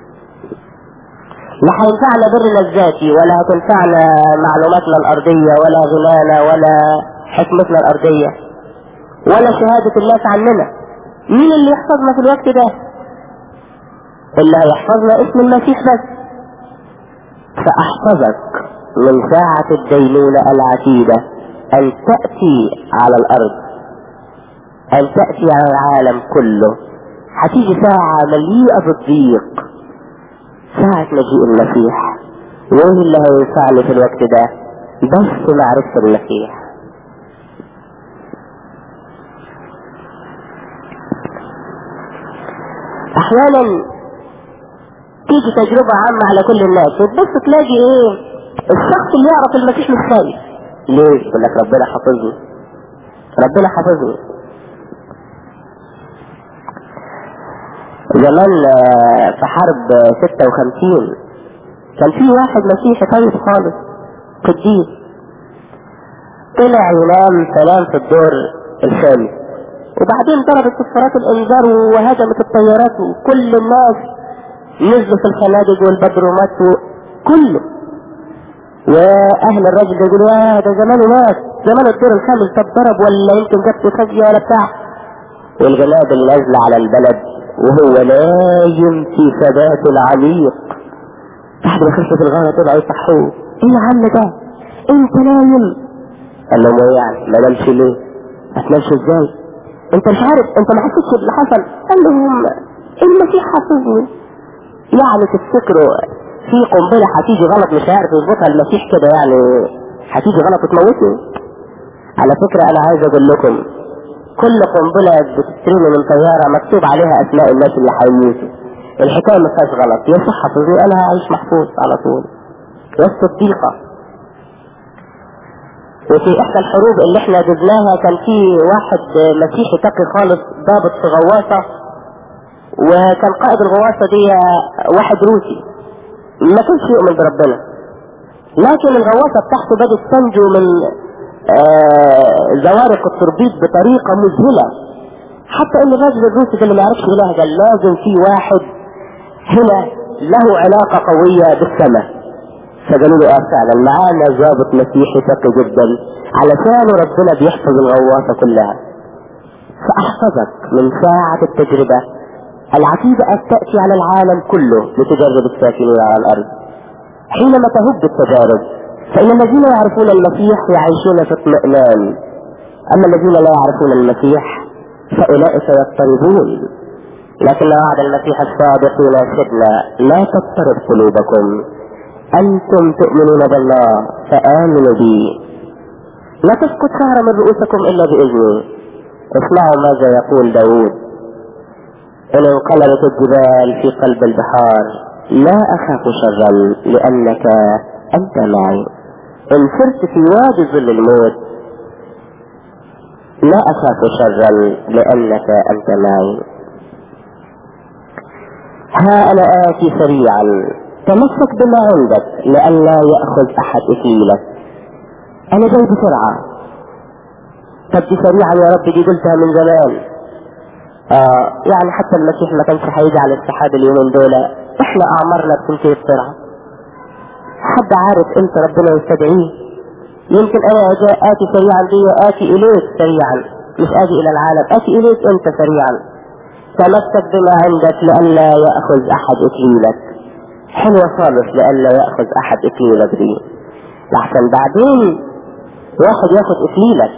لا هينفعنا برنا الذاتي ولا هتنفعنا معلوماتنا الارضية ولا غنانا ولا حكمتنا الارضية ولا شهادة الناس عننا مين اللي يحفظنا في الوقت ده اللي هيحفظنا اسم المسيح بس فاحفظك من ساعة الدينونة العتيدة ان تأتي على الارض ان تأتي على العالم كله هتيجي ساعة مليئة بالضيق ساعة مجيء المسيح وايه اللي هينفعني في الوقت ده بس معرفة المسيح احيانا تيجي تجربة عامة على كل الناس وتبص تلاقي ايه الشخص اللي يعرف المسيح مش خايف ليه يقول لك ربنا حافظني ربنا حافظني زمان في حرب 56 كان في واحد مسيحي طيب خالص قديس طلع ينام فنام في الدور الثاني وبعدين ضربت صفارات الانذار وهدمت الطيارات وكل الناس نزلوا في الخنادق والبدرومات كله واهل الراجل ده يقولوا يا ده زمانه مات زمان الدور الخامس ده اتضرب ولا يمكن جابته فجأة ولا بتاع والجناب اللي نازله على البلد وهو نايم في ثبات العميق بعد ما خشوا في الغارة طلعوا يصحوه ايه يا عم ده انت نايم قال لهم ايه يعني ما نمشي ليه ما تنامش ازاي انت مش عارف انت ما حسيتش باللي حصل قال لهم المسيح حافظني يعني تفتكروا في قنبلة هتيجي غلط مش عارف يظبطها المسيح كده يعني هتيجي غلط وتموتني على فكرة انا عايز اقول لكم كل قنبلة بتسترمي من طيارة مكتوب عليها اسماء الناس اللي هيموتوا الحكاية ما فيهاش غلط يا صح حفظني انا هعيش محفوظ على طول يا الصديقة وفي احدى الحروب اللي احنا جبناها كان في واحد مسيحي تقي خالص ضابط في غواصة وكان قائد الغواصة دي واحد روسي ما كانش يؤمن بربنا لكن الغواصة بتاعته بدأت تنجو من آه زوارق التربيط بطريقة مذهلة حتى ان الراجل الروسي ده اللي ما يعرفش اله قال لازم في واحد هنا له علاقة قوية بالسماء فقالوا له اه فعلا معانا ضابط مسيحي تقي جدا علشان ربنا بيحفظ الغواصة كلها فاحفظك من ساعة التجربة العتيدة ان تأتي على العالم كله لتجرب الساكنين على الارض حينما تهب التجارب فإن الذين يعرفون المسيح يعيشون في اطمئنان أما الذين لا يعرفون المسيح فأولئك يضطربون لكن وعد المسيح الصادقين يشهدنا لا تضطرب قلوبكم أنتم تؤمنون بالله فآمنوا بي لا تسقط شعر من رؤوسكم إلا بإذني اسمعوا ماذا يقول داود إن انقلبت الجبال في قلب البحار لا أخاف شرا لأنك أنت معي إن سرت في وادي ظل الموت لا أخاف شرا لأنك أنت معي ها أنا آتي سريعا تمسك بما عندك لئلا يأخذ أحد إكليلك أنا جاي بسرعة طب دي سريعا يا رب دي قلتها من زمان آه يعني حتى المسيح ما كانش هيجي على السحاب اليومين دول احنا اعمارنا بتنتهي بسرعه حد عارف امتى ربنا يستدعيه يمكن انا جاء اتي سريعا دي اتي اليك سريعا مش اتي الى العالم اتي اليك انت سريعا تمسك بما عندك لئلا ياخذ احد اكليلك حلوة خالص لئلا ياخذ احد اكليلك دي لحسن بعدين واحد ياخذ اكليلك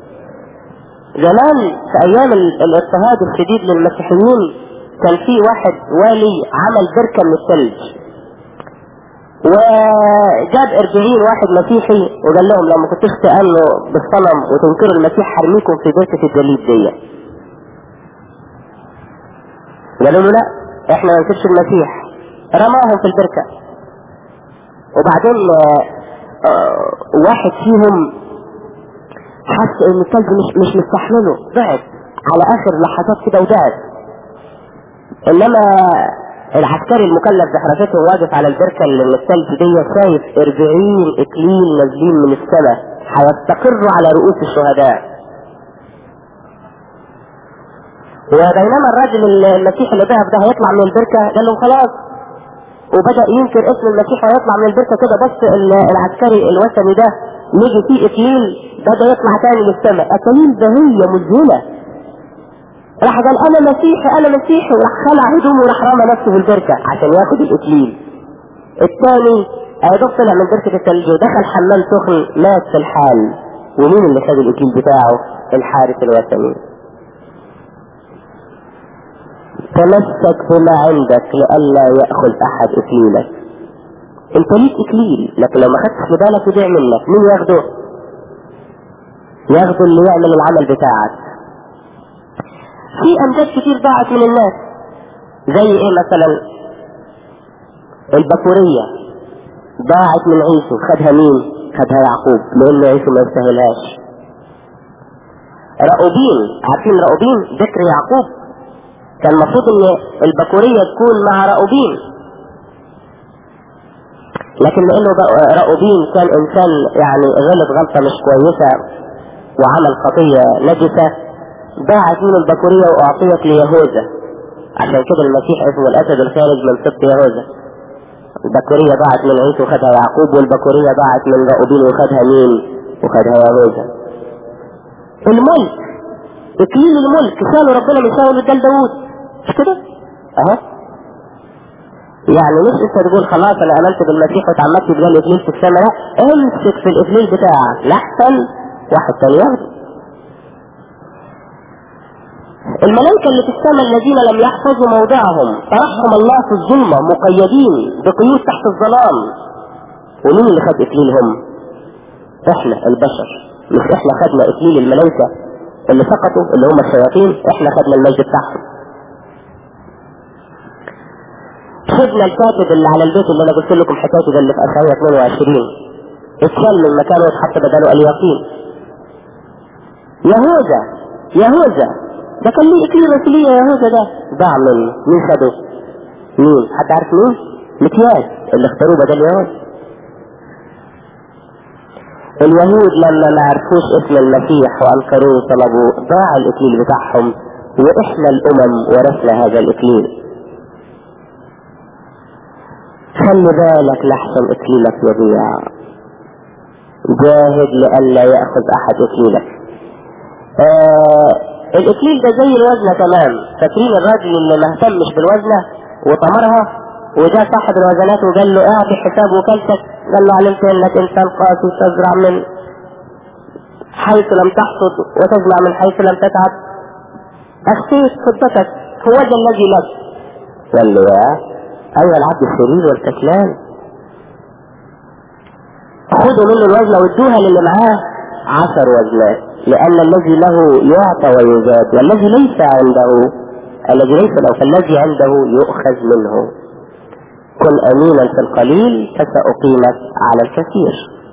زمان في ايام الاضطهاد الشديد للمسيحيين كان في واحد والي عمل بركة من الثلج وجاب 40 واحد مسيحي وقال لهم لو ما كنتوش تأمنوا بالصنم وتنكروا المسيح حرميكم في بركة الجليد دي قالوا له لا احنا ما ننكرش المسيح رماهم في البركة وبعدين آه واحد فيهم حس ان الثلج مش مش مستحمله ضعف على اخر لحظات كده وضعف انما العسكري المكلف بحراسته واقف على البركه اللي من الثلج دي شايف 40 اكليل نازلين من السماء هيستقروا على رؤوس الشهداء وبينما الراجل المسيحي اللي ذهب ده هيطلع من البركه قال لهم خلاص وبدا ينكر اسم المسيح هيطلع من البركه كده بس العسكري الوثني ده يجي فيه اكليل بدا يطلع تاني للسماء اكاليل بهيه مذهله راح قال انا مسيحي انا مسيحي وراح خلع هدومه وراح رمى نفسه في البركه عشان ياخد الاكليل الثاني هيدوب طلع من بركه الثلج ودخل حمام سخن مات في الحال ومين اللي خد الاكليل بتاعه الحارس الوثني تمسك بما عندك لئلا ياخذ احد اكليلك انت ليك اكليل لكن لو ما خدتش في بالك يضيع منك مين ياخده ياخده اللي يعمل العمل بتاعك في امجاد كتير ضاعت من الناس زي ايه مثلا البكورية ضاعت من عيسو خدها مين خدها يعقوب لان عيسو ما يستاهلهاش رأوبين عارفين رأوبين ذكر يعقوب كان المفروض ان البكورية تكون مع رأوبين لكن لانه رأوبين كان انسان يعني غلط غلطة مش كويسة وعمل خطية نجسة ضاعت من البكورية واعطيت ليهوذا عشان كده المسيح اسمه الاسد الخارج من سبط يهوذا البكورية ضاعت من عيسو وخدها يعقوب والبكورية ضاعت من رأوبين وخدها مين وخدها يهوذا الملك اكليل الملك شالوا ربنا من شاول ادال داوود مش كده اهو يعني مش انت تقول خلاص انا امنت بالمسيح وتعمدت تبقى الاكليل في السماء لا امسك في الاكليل بتاعك لحسن واحد تاني ياخده الملائكة اللي في السماء الذين لم يحفظوا موضعهم ترحم الله في الظلمة مقيدين بقيود تحت الظلام ومين اللي خد اكليلهم احنا البشر مش احنا خدنا اكليل الملائكة اللي سقطوا اللي هم الشياطين احنا خدنا المجد بتاعهم خدنا الكاتب اللي على البيت اللي انا قلت لكم حكايته ده اللي في اشعياء 22 اتشال من مكانه واتحط بداله اليقين يهوذا يهوذا ده كان ليه اكليل رسولية يهوذا ده ضاع من مين خده؟ مين؟ حد عارف مين؟ مكياج اللي اختاروه بدل يهوذا اليهود لما ما عرفوش اسم المسيح وانكروه طلبوا ضاع الاكليل بتاعهم واحنا الامم ورثنا هذا الاكليل خلي بالك لحسن اكليلك يضيع جاهد لئلا ياخذ احد اكليلك آه الاكليل ده زي الوزنه تمام فاكرين الراجل اللي ما اهتمش بالوزنه وطمرها وجاء صاحب الوزنات وقال له اعطي حساب وكلتك قال له علمت انك انسان قاسي تزرع من حيث لم تحصد وتجمع من حيث لم تتعب اخفيت فضتك هو ده الذي لك قال له يا ايها العبد الشرير والكسلان خذوا منه الوزنة وادوها للي معاه عشر وزنات لأن الذي له يعطى ويزاد والذي ليس عنده الذي ليس له فالذي عنده يؤخذ منه كن أمينا في القليل فسأقيمك على الكثير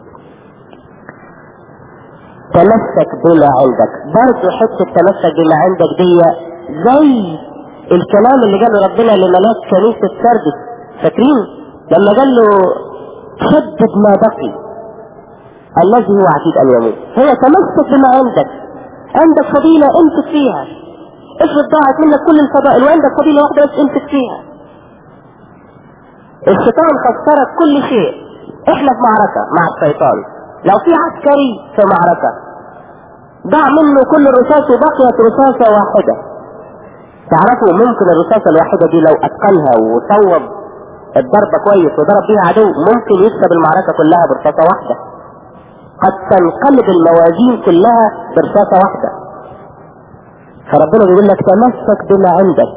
تمسك بما عندك برضه حتة تمسك بما عندك دي زي الكلام اللي قاله ربنا لملاك كنيسة سردس فاكرين لما قال له شدد ما بقي الذي هو عتيد ان يموت هو تمسك بما عندك عندك فضيلة امسك فيها افرض ضاعت منك كل الفضائل وعندك فضيلة واحدة بس امسك فيها الشيطان خسرك كل شيء احنا في معركة مع الشيطان لو في عسكري في معركة ضاع منه كل الرصاص وبقيت رصاصة واحدة تعرفوا ممكن الرصاصة الواحدة دي لو اتقنها وصوب الضربة كويس وضرب بيها عدو ممكن يكسب المعركة كلها برصاصة واحدة قد تنقلب الموازين كلها برصاصة واحدة فربنا بيقول لك تمسك بما عندك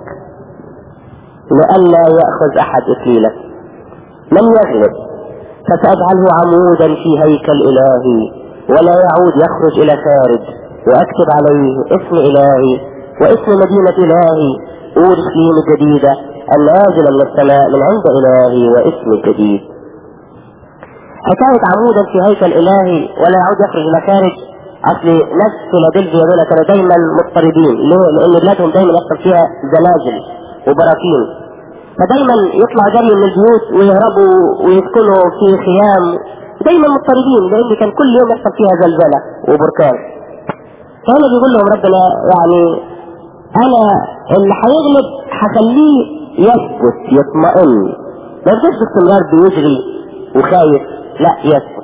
لئلا يأخذ أحد إكليلك من يغلب فسأجعله عمودا في هيكل إلهي ولا يعود يخرج إلى خارج وأكتب عليه اسم إلهي واسم مدينة إلهي أورشليم الجديدة النازلة من السماء من عند إلهي واسم الجديد حكاية عمودا في هيكل إلهي ولا يعود يخرج إلى خارج أصل ناس فيلادلفيا دول كانوا دايما مضطربين ليه؟ لأن بلادهم دايما يحصل فيها زلازل وبراكين فدايما يطلع جري من البيوت ويهربوا ويسكنوا في خيام دايما مضطربين لأن كان كل يوم يحصل فيها زلزلة وبركان فهنا بيقول لهم ربنا يعني أنا اللي هيغلب هخليه يثبت يطمئن ما يفضلش باستمرار بيجري وخايف لا يثبت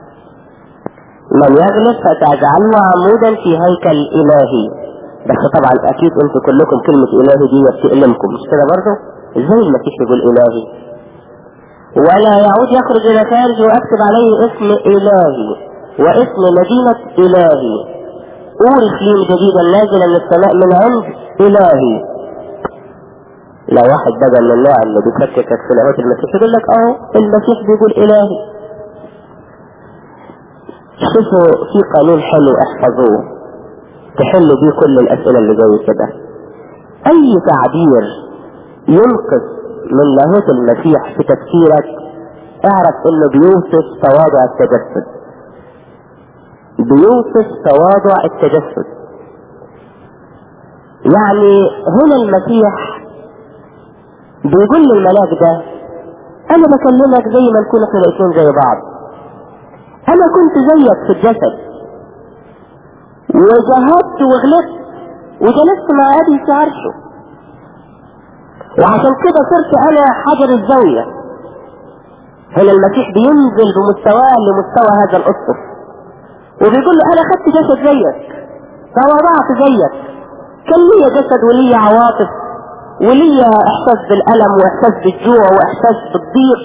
من يغلب فتجعله عمودا في هيكل إلهي بس طبعا أكيد أنتوا كلكم كلمة إلهي دي بتألمكم مش كده برضه؟ إزاي المسيح يقول إلهي؟ ولا يعود يخرج إلى خارج وأكتب عليه اسم إلهي واسم مدينة إلهي أورشليم جديدا نازلا من السماء من عند إلهي لو واحد بدل من النوع اللي بيشككك في لاهوت المسيح يقول لك اه المسيح بيقول إلهي شوفوا في قانون حلو احفظوه تحلوا بيه كل الأسئلة اللي زي كده أي تعبير ينقص من لاهوت المسيح في تفكيرك اعرف انه بيوصف تواضع التجسد بيوصف تواضع التجسد يعني هنا المسيح بيقول للملاك ده انا بكلمك زي ما نكون احنا الاثنين زي بعض انا كنت زيك في الجسد وجاهدت وغلبت وجلست مع ابي في عرشه وعشان كده صرت انا حجر الزاوية هنا المسيح بينزل بمستواه لمستوى هذا الاسقف وبيقول له انا خدت جسد زيك تواضعت زيك كان لي جسد ولي عواطف وليا احساس بالالم واحساس بالجوع واحساس بالضيق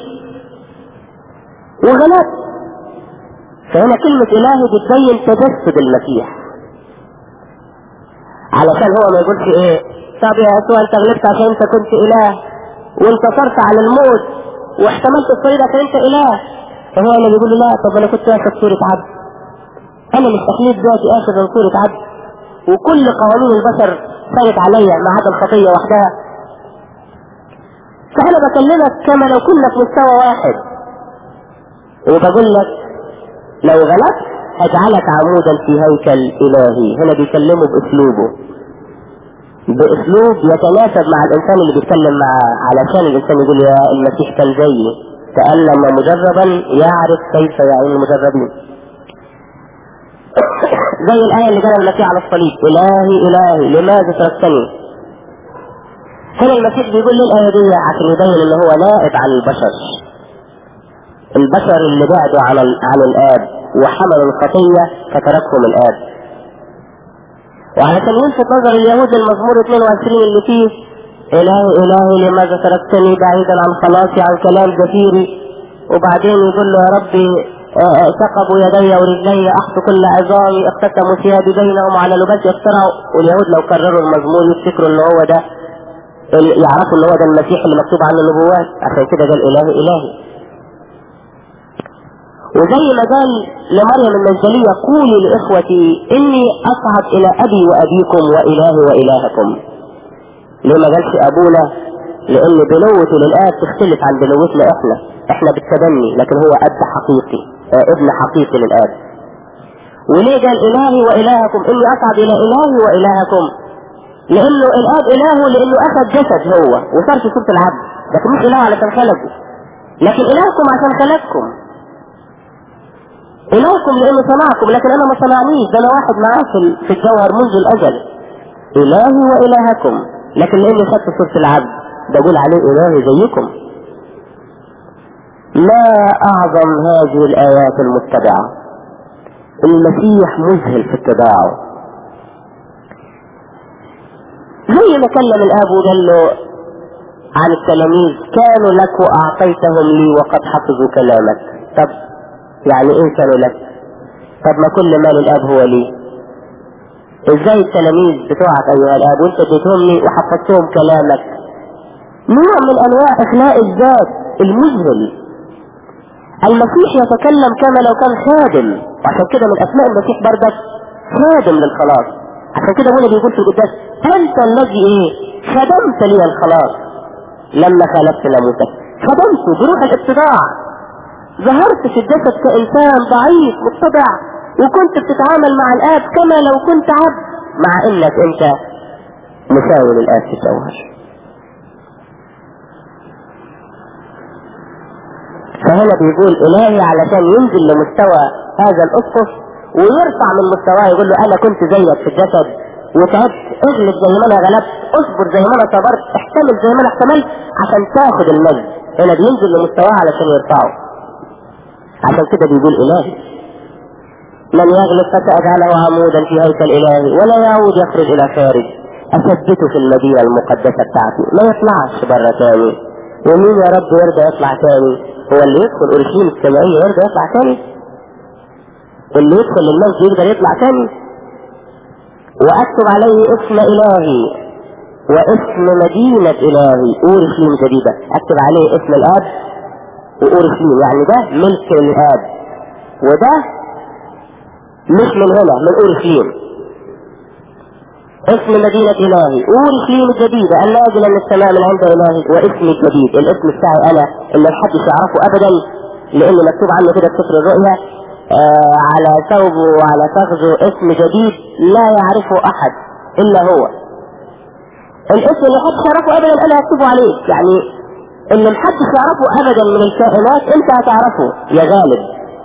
وغلبت فهنا كلمة الهي بتبين تجسد المسيح علشان هو ما يقولش ايه طب يا يسوع انت غلبت عشان انت كنت اله وانتصرت على الموت واحتملت الصليب عشان انت اله فهو اللي بيقول له لا طب انا كنت واخد صورة عبد انا مستحيل دلوقتي اخد من صورة عبد وكل قوانين البشر سارت عليا ما عدا الخطية وحدها فانا بكلمك كما لو كنا في مستوى واحد وبقول لك لو غلطت اجعلك عمودا في هيكل الهي هنا بيكلمه باسلوبه باسلوب يتناسب مع الانسان اللي بيتكلم معاه علشان الانسان يقول يا المسيح كان زيي تألم مجربا يعرف كيف يعين المجربين زي الآية اللي قالها المسيح على الصليب إلهي إلهي لماذا تركتني هنا المسيح بيقول لي الآية دي عشان يبين إن هو نائب عن البشر البشر اللي بعدوا عن عن الآب وحملوا الخطية فتركهم الآب وعلشان يلفت نظر اليهود المزمور 22 اللي فيه إلهي إلهي لماذا تركتني بعيدا عن خلاصي عن كلام زفيري وبعدين يقول له يا ربي ثقبوا يدي ورجلي أحط كل عظامي اختتموا ثيابي بينهم على لباس يخترعوا واليهود لو كرروا المزمور يفتكروا ان هو ده يعرفوا ان هو ده المسيح اللي مكتوب عنه النبوات عشان كده قال إلهي إلهي وزي ما قال لمريم المجدلية قولي لإخوتي إني أصعد إلى أبي وأبيكم وإلهي وإلهكم ليه ما قالش أبونا لأن بنوته للآب تختلف عن بنوتنا إحنا إحنا بالتبني لكن هو أب حقيقي آه ابن حقيقي للآب وليه قال إلهي وإلهكم إني أصعد إلى إلهي وإلهكم لأنه الآب إلهه لأنه أخذ جسد هو وصار في صورة العبد لكن مش إله علشان خلقه لكن إلهكم عشان خلقكم إلهكم لأنه صنعكم لكن أنا ما صنعنيش ده أنا واحد معاه في في الجوهر منذ الأزل إلهي وإلهكم لكن لأني خدت صورة العبد بقول عليه إلهي زيكم ما أعظم هذه الآيات المتبعة المسيح مذهل في اتباعه زي ما كلم الآب وقال له عن التلاميذ كانوا لك وأعطيتهم لي وقد حفظوا كلامك طب يعني ايه كانوا لك طب ما كل مال الاب هو لي ازاي التلاميذ بتوعك ايها الاب وانت اديتهم لي وحفظتهم كلامك نوع من انواع اخلاء الذات المذهل المسيح يتكلم كما لو كان خادم وعشان كده من اسماء المسيح بردك خادم للخلاص عشان كده هنا بيقول في القداس انت الذي ايه خدمت لي الخلاص لما خالفت ناموسك خدمت بروح الاتباع ظهرت في الجسد كإنسان ضعيف متبع وكنت بتتعامل مع الآب كما لو كنت عبد مع إنك أنت مساوي للآب في الجوهر فهنا بيقول إلهي علشان ينزل لمستوى هذا الأسقف ويرفع من مستواه يقول له أنا كنت زيك في الجسد وتعبت اغلب زي ما أنا غلبت اصبر زي ما أنا صبرت احتمل زي ما أنا احتملت عشان تاخد المجد هنا بينزل لمستواه علشان يرفعه عشان كده بيقول إلهي من يغلب فسأجعله عمودا في هيكل إلهي ولا يعود يخرج إلى خارج أثبته في المدينة المقدسة بتاعتي ما يطلعش بره تاني ومين يا رب يرضى يطلع تاني هو اللي يدخل أورشليم السمائية يرضى يطلع تاني اللي يدخل المسجد يقدر يطلع تاني وأكتب عليه اسم إلهي واسم مدينة إلهي أورشليم جديدة أكتب عليه اسم الآب وأورشليم يعني ده ملك الآب وده مش من هنا من أورشليم اسم مدينة إلهي أورشليم الجديدة النازلة من السماء من عند إلهي واسمي الجديد الاسم بتاعي أنا اللي محدش يعرفه أبدا لأنه مكتوب عنه كده في سفر الرؤيا آه على ثوبه وعلى فخذه اسم جديد لا يعرفه أحد إلا هو الاسم اللي محدش يعرفه أبدا أنا هكتبه عليك يعني اللي محدش يعرفه ابدا من الكائنات انت هتعرفه يا غالب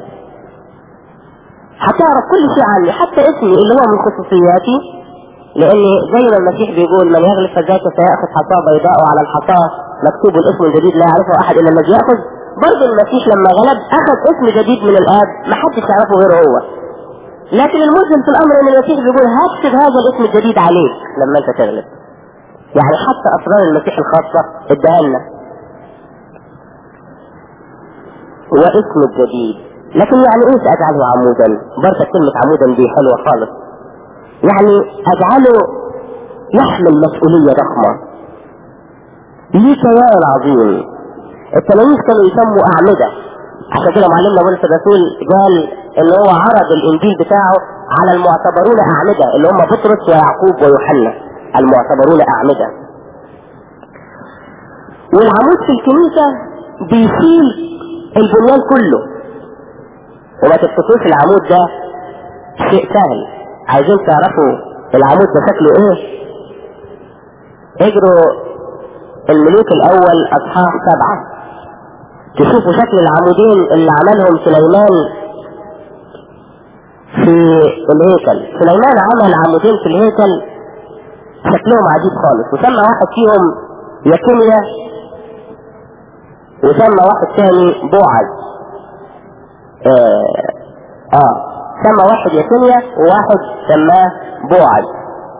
هتعرف كل شيء عني حتى اسمي اللي هو من خصوصياتي لان زي ما المسيح بيقول من يغلب فذاته سيأخذ حصاة بيضاء وعلى الحصاة مكتوب الاسم الجديد لا يعرفه احد الا الذي يأخذ برضه المسيح لما غلب اخذ اسم جديد من الاب ما حدش يعرفه غيره هو لكن الملزم في الامر ان المسيح بيقول هكتب هذا الاسم الجديد عليك لما انت تغلب يعني حتى اسرار المسيح الخاصة اداها لنا واسم الجديد لكن يعني ايش اجعله عمودا برضه كلمة عمودا دي حلوة خالص يعني اجعله يحمل مسؤولية ضخمة ليه كيان عظيم التلاميذ كانوا يسموا اعمدة عشان كده معلمنا بولس الرسول قال ان هو عرض الانجيل بتاعه على المعتبرون اعمدة اللي هم بطرس ويعقوب ويوحنا المعتبرون اعمدة والعمود في الكنيسة بيشيل البنيان كله وما تفتكروش العمود ده شيء سهل عايزين تعرفوا العمود ده شكله ايه اجروا الملوك الاول اصحاح سبعة تشوفوا شكل العمودين اللي عملهم سليمان في الهيكل سليمان عمل عمودين في الهيكل شكلهم عجيب خالص وسمى واحد فيهم يكينيا وسمى واحد ثاني بوعز اه, آه. سمى واحد يكينيا وواحد سماه بوعز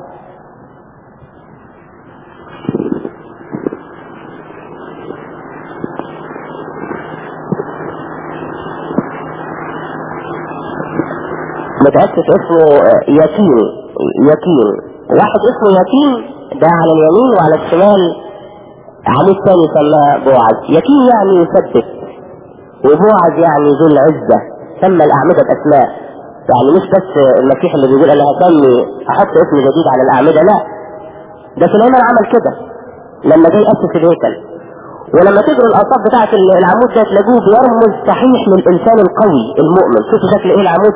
متأسس اسمه يتيم يتيم واحد اسمه يتيم ده على اليمين وعلى الشمال عمود ثاني سماه بوعز يتيم يعني يثبت وبوعز يعني ذو العزة سمى الأعمدة بأسماء يعني مش بس المسيح اللي بيقول أنا هسمي أحط اسم جديد على الأعمدة لا ده سليمان عمل كده لما جاي يأسس الهيكل ولما تقروا الأوصاف بتاعة العمود ده تلاقوه بيرمز صحيح للإنسان القوي المؤمن شوفوا شكل إيه العمود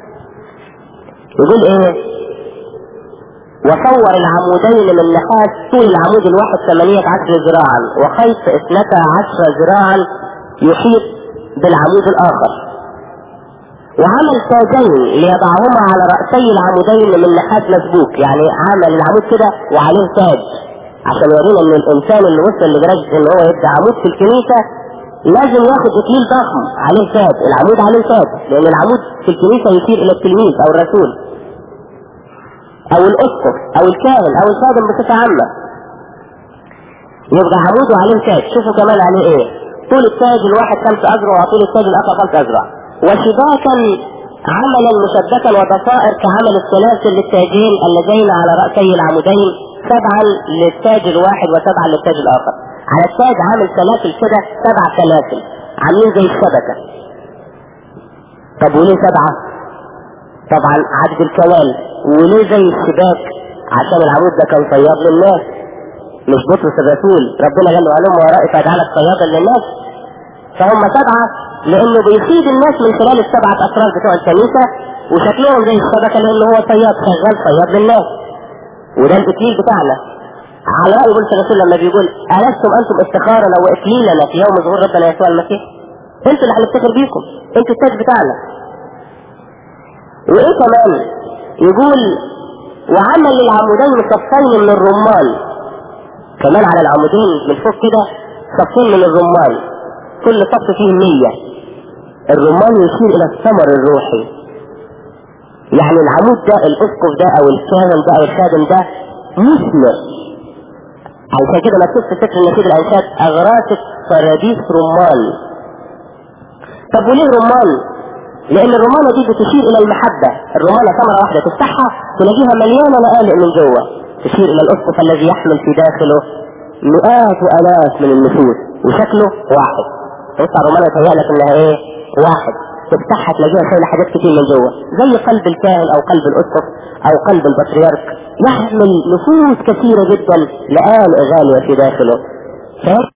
يقول ايه وصور العمودين من نحاس طول العمود الواحد ثمانية عشر ذراعا وخيط اثنتا عشر ذراعا يحيط بالعمود الاخر وعمل تاجين ليضعهما على رأسي العمودين من نحاس مسبوك يعني عمل العمود كده وعليه تاج عشان يورينا ان الانسان اللي وصل لدرجة ان هو يبقى عمود في الكنيسة لازم ياخد اكليل ضخم عليه تاج العمود عليه تاج لان العمود في الكنيسة يشير الى التلميذ او الرسول او الاسقف او الكاهن او الخادم بصفة عامة يبقى عموده عليه تاج شوفوا كمان عليه ايه طول التاج الواحد خمس اذرع وطول التاج الاخر خمس اذرع وشباكا عملا مشبكا وضفائر كعمل السلاسل للتاجين اللذين على رأسي العمودين سبعا للتاج الواحد وسبعا للتاج الاخر على التاج عامل سلاسل كده سبع سلاسل عاملين زي الشبكة طب وليه سبعة طبعا عدد الكمال وليه زي الشباك عشان العمود ده كان صياد للناس مش بطرس الرسول ربنا قال له علم ورائي فاجعلك صيادا للناس فهم سبعة لانه بيصيد الناس من خلال السبعة اسرار بتوع الكنيسة وشكلهم زي الشبكة لانه هو صياد شغال صياد للناس وده الاكليل بتاعنا على رأي بولس الرسول لما بيقول ألستم أنتم افتخارنا وإكليلنا في يوم ظهور ربنا يسوع المسيح انتوا اللي هنفتخر بيكم انتوا التاج بتاعنا وايه كمان يقول وعمل للعمودين صفين من الرمان كمان على العمودين من فوق كده صفين من الرمان كل صف فيه مية الرمان يشير الى الثمر الروحي يعني العمود ده الاسقف ده او الكاهن ده او الخادم ده مثمر عشان كده مكتوب في سفر النشيد الانشاد اغراست فراديس رمان طب وليه رمان لان الرمانة دي بتشير الى المحبة الرمانة ثمرة واحدة تفتحها تلاقيها مليانة مقالق من جوه تشير الى الاسقف الذي يحمل في داخله مئات والاف من النفوس وشكله واحد بص على الرمانة يتهيألك انها ايه واحد تفتحها تلاقيها شايلة حاجات كتير من جوه زي قلب الكاهن او قلب الاسقف او قلب البطريرك يحمل نفوس كثيرة جدا لآل غالية في داخله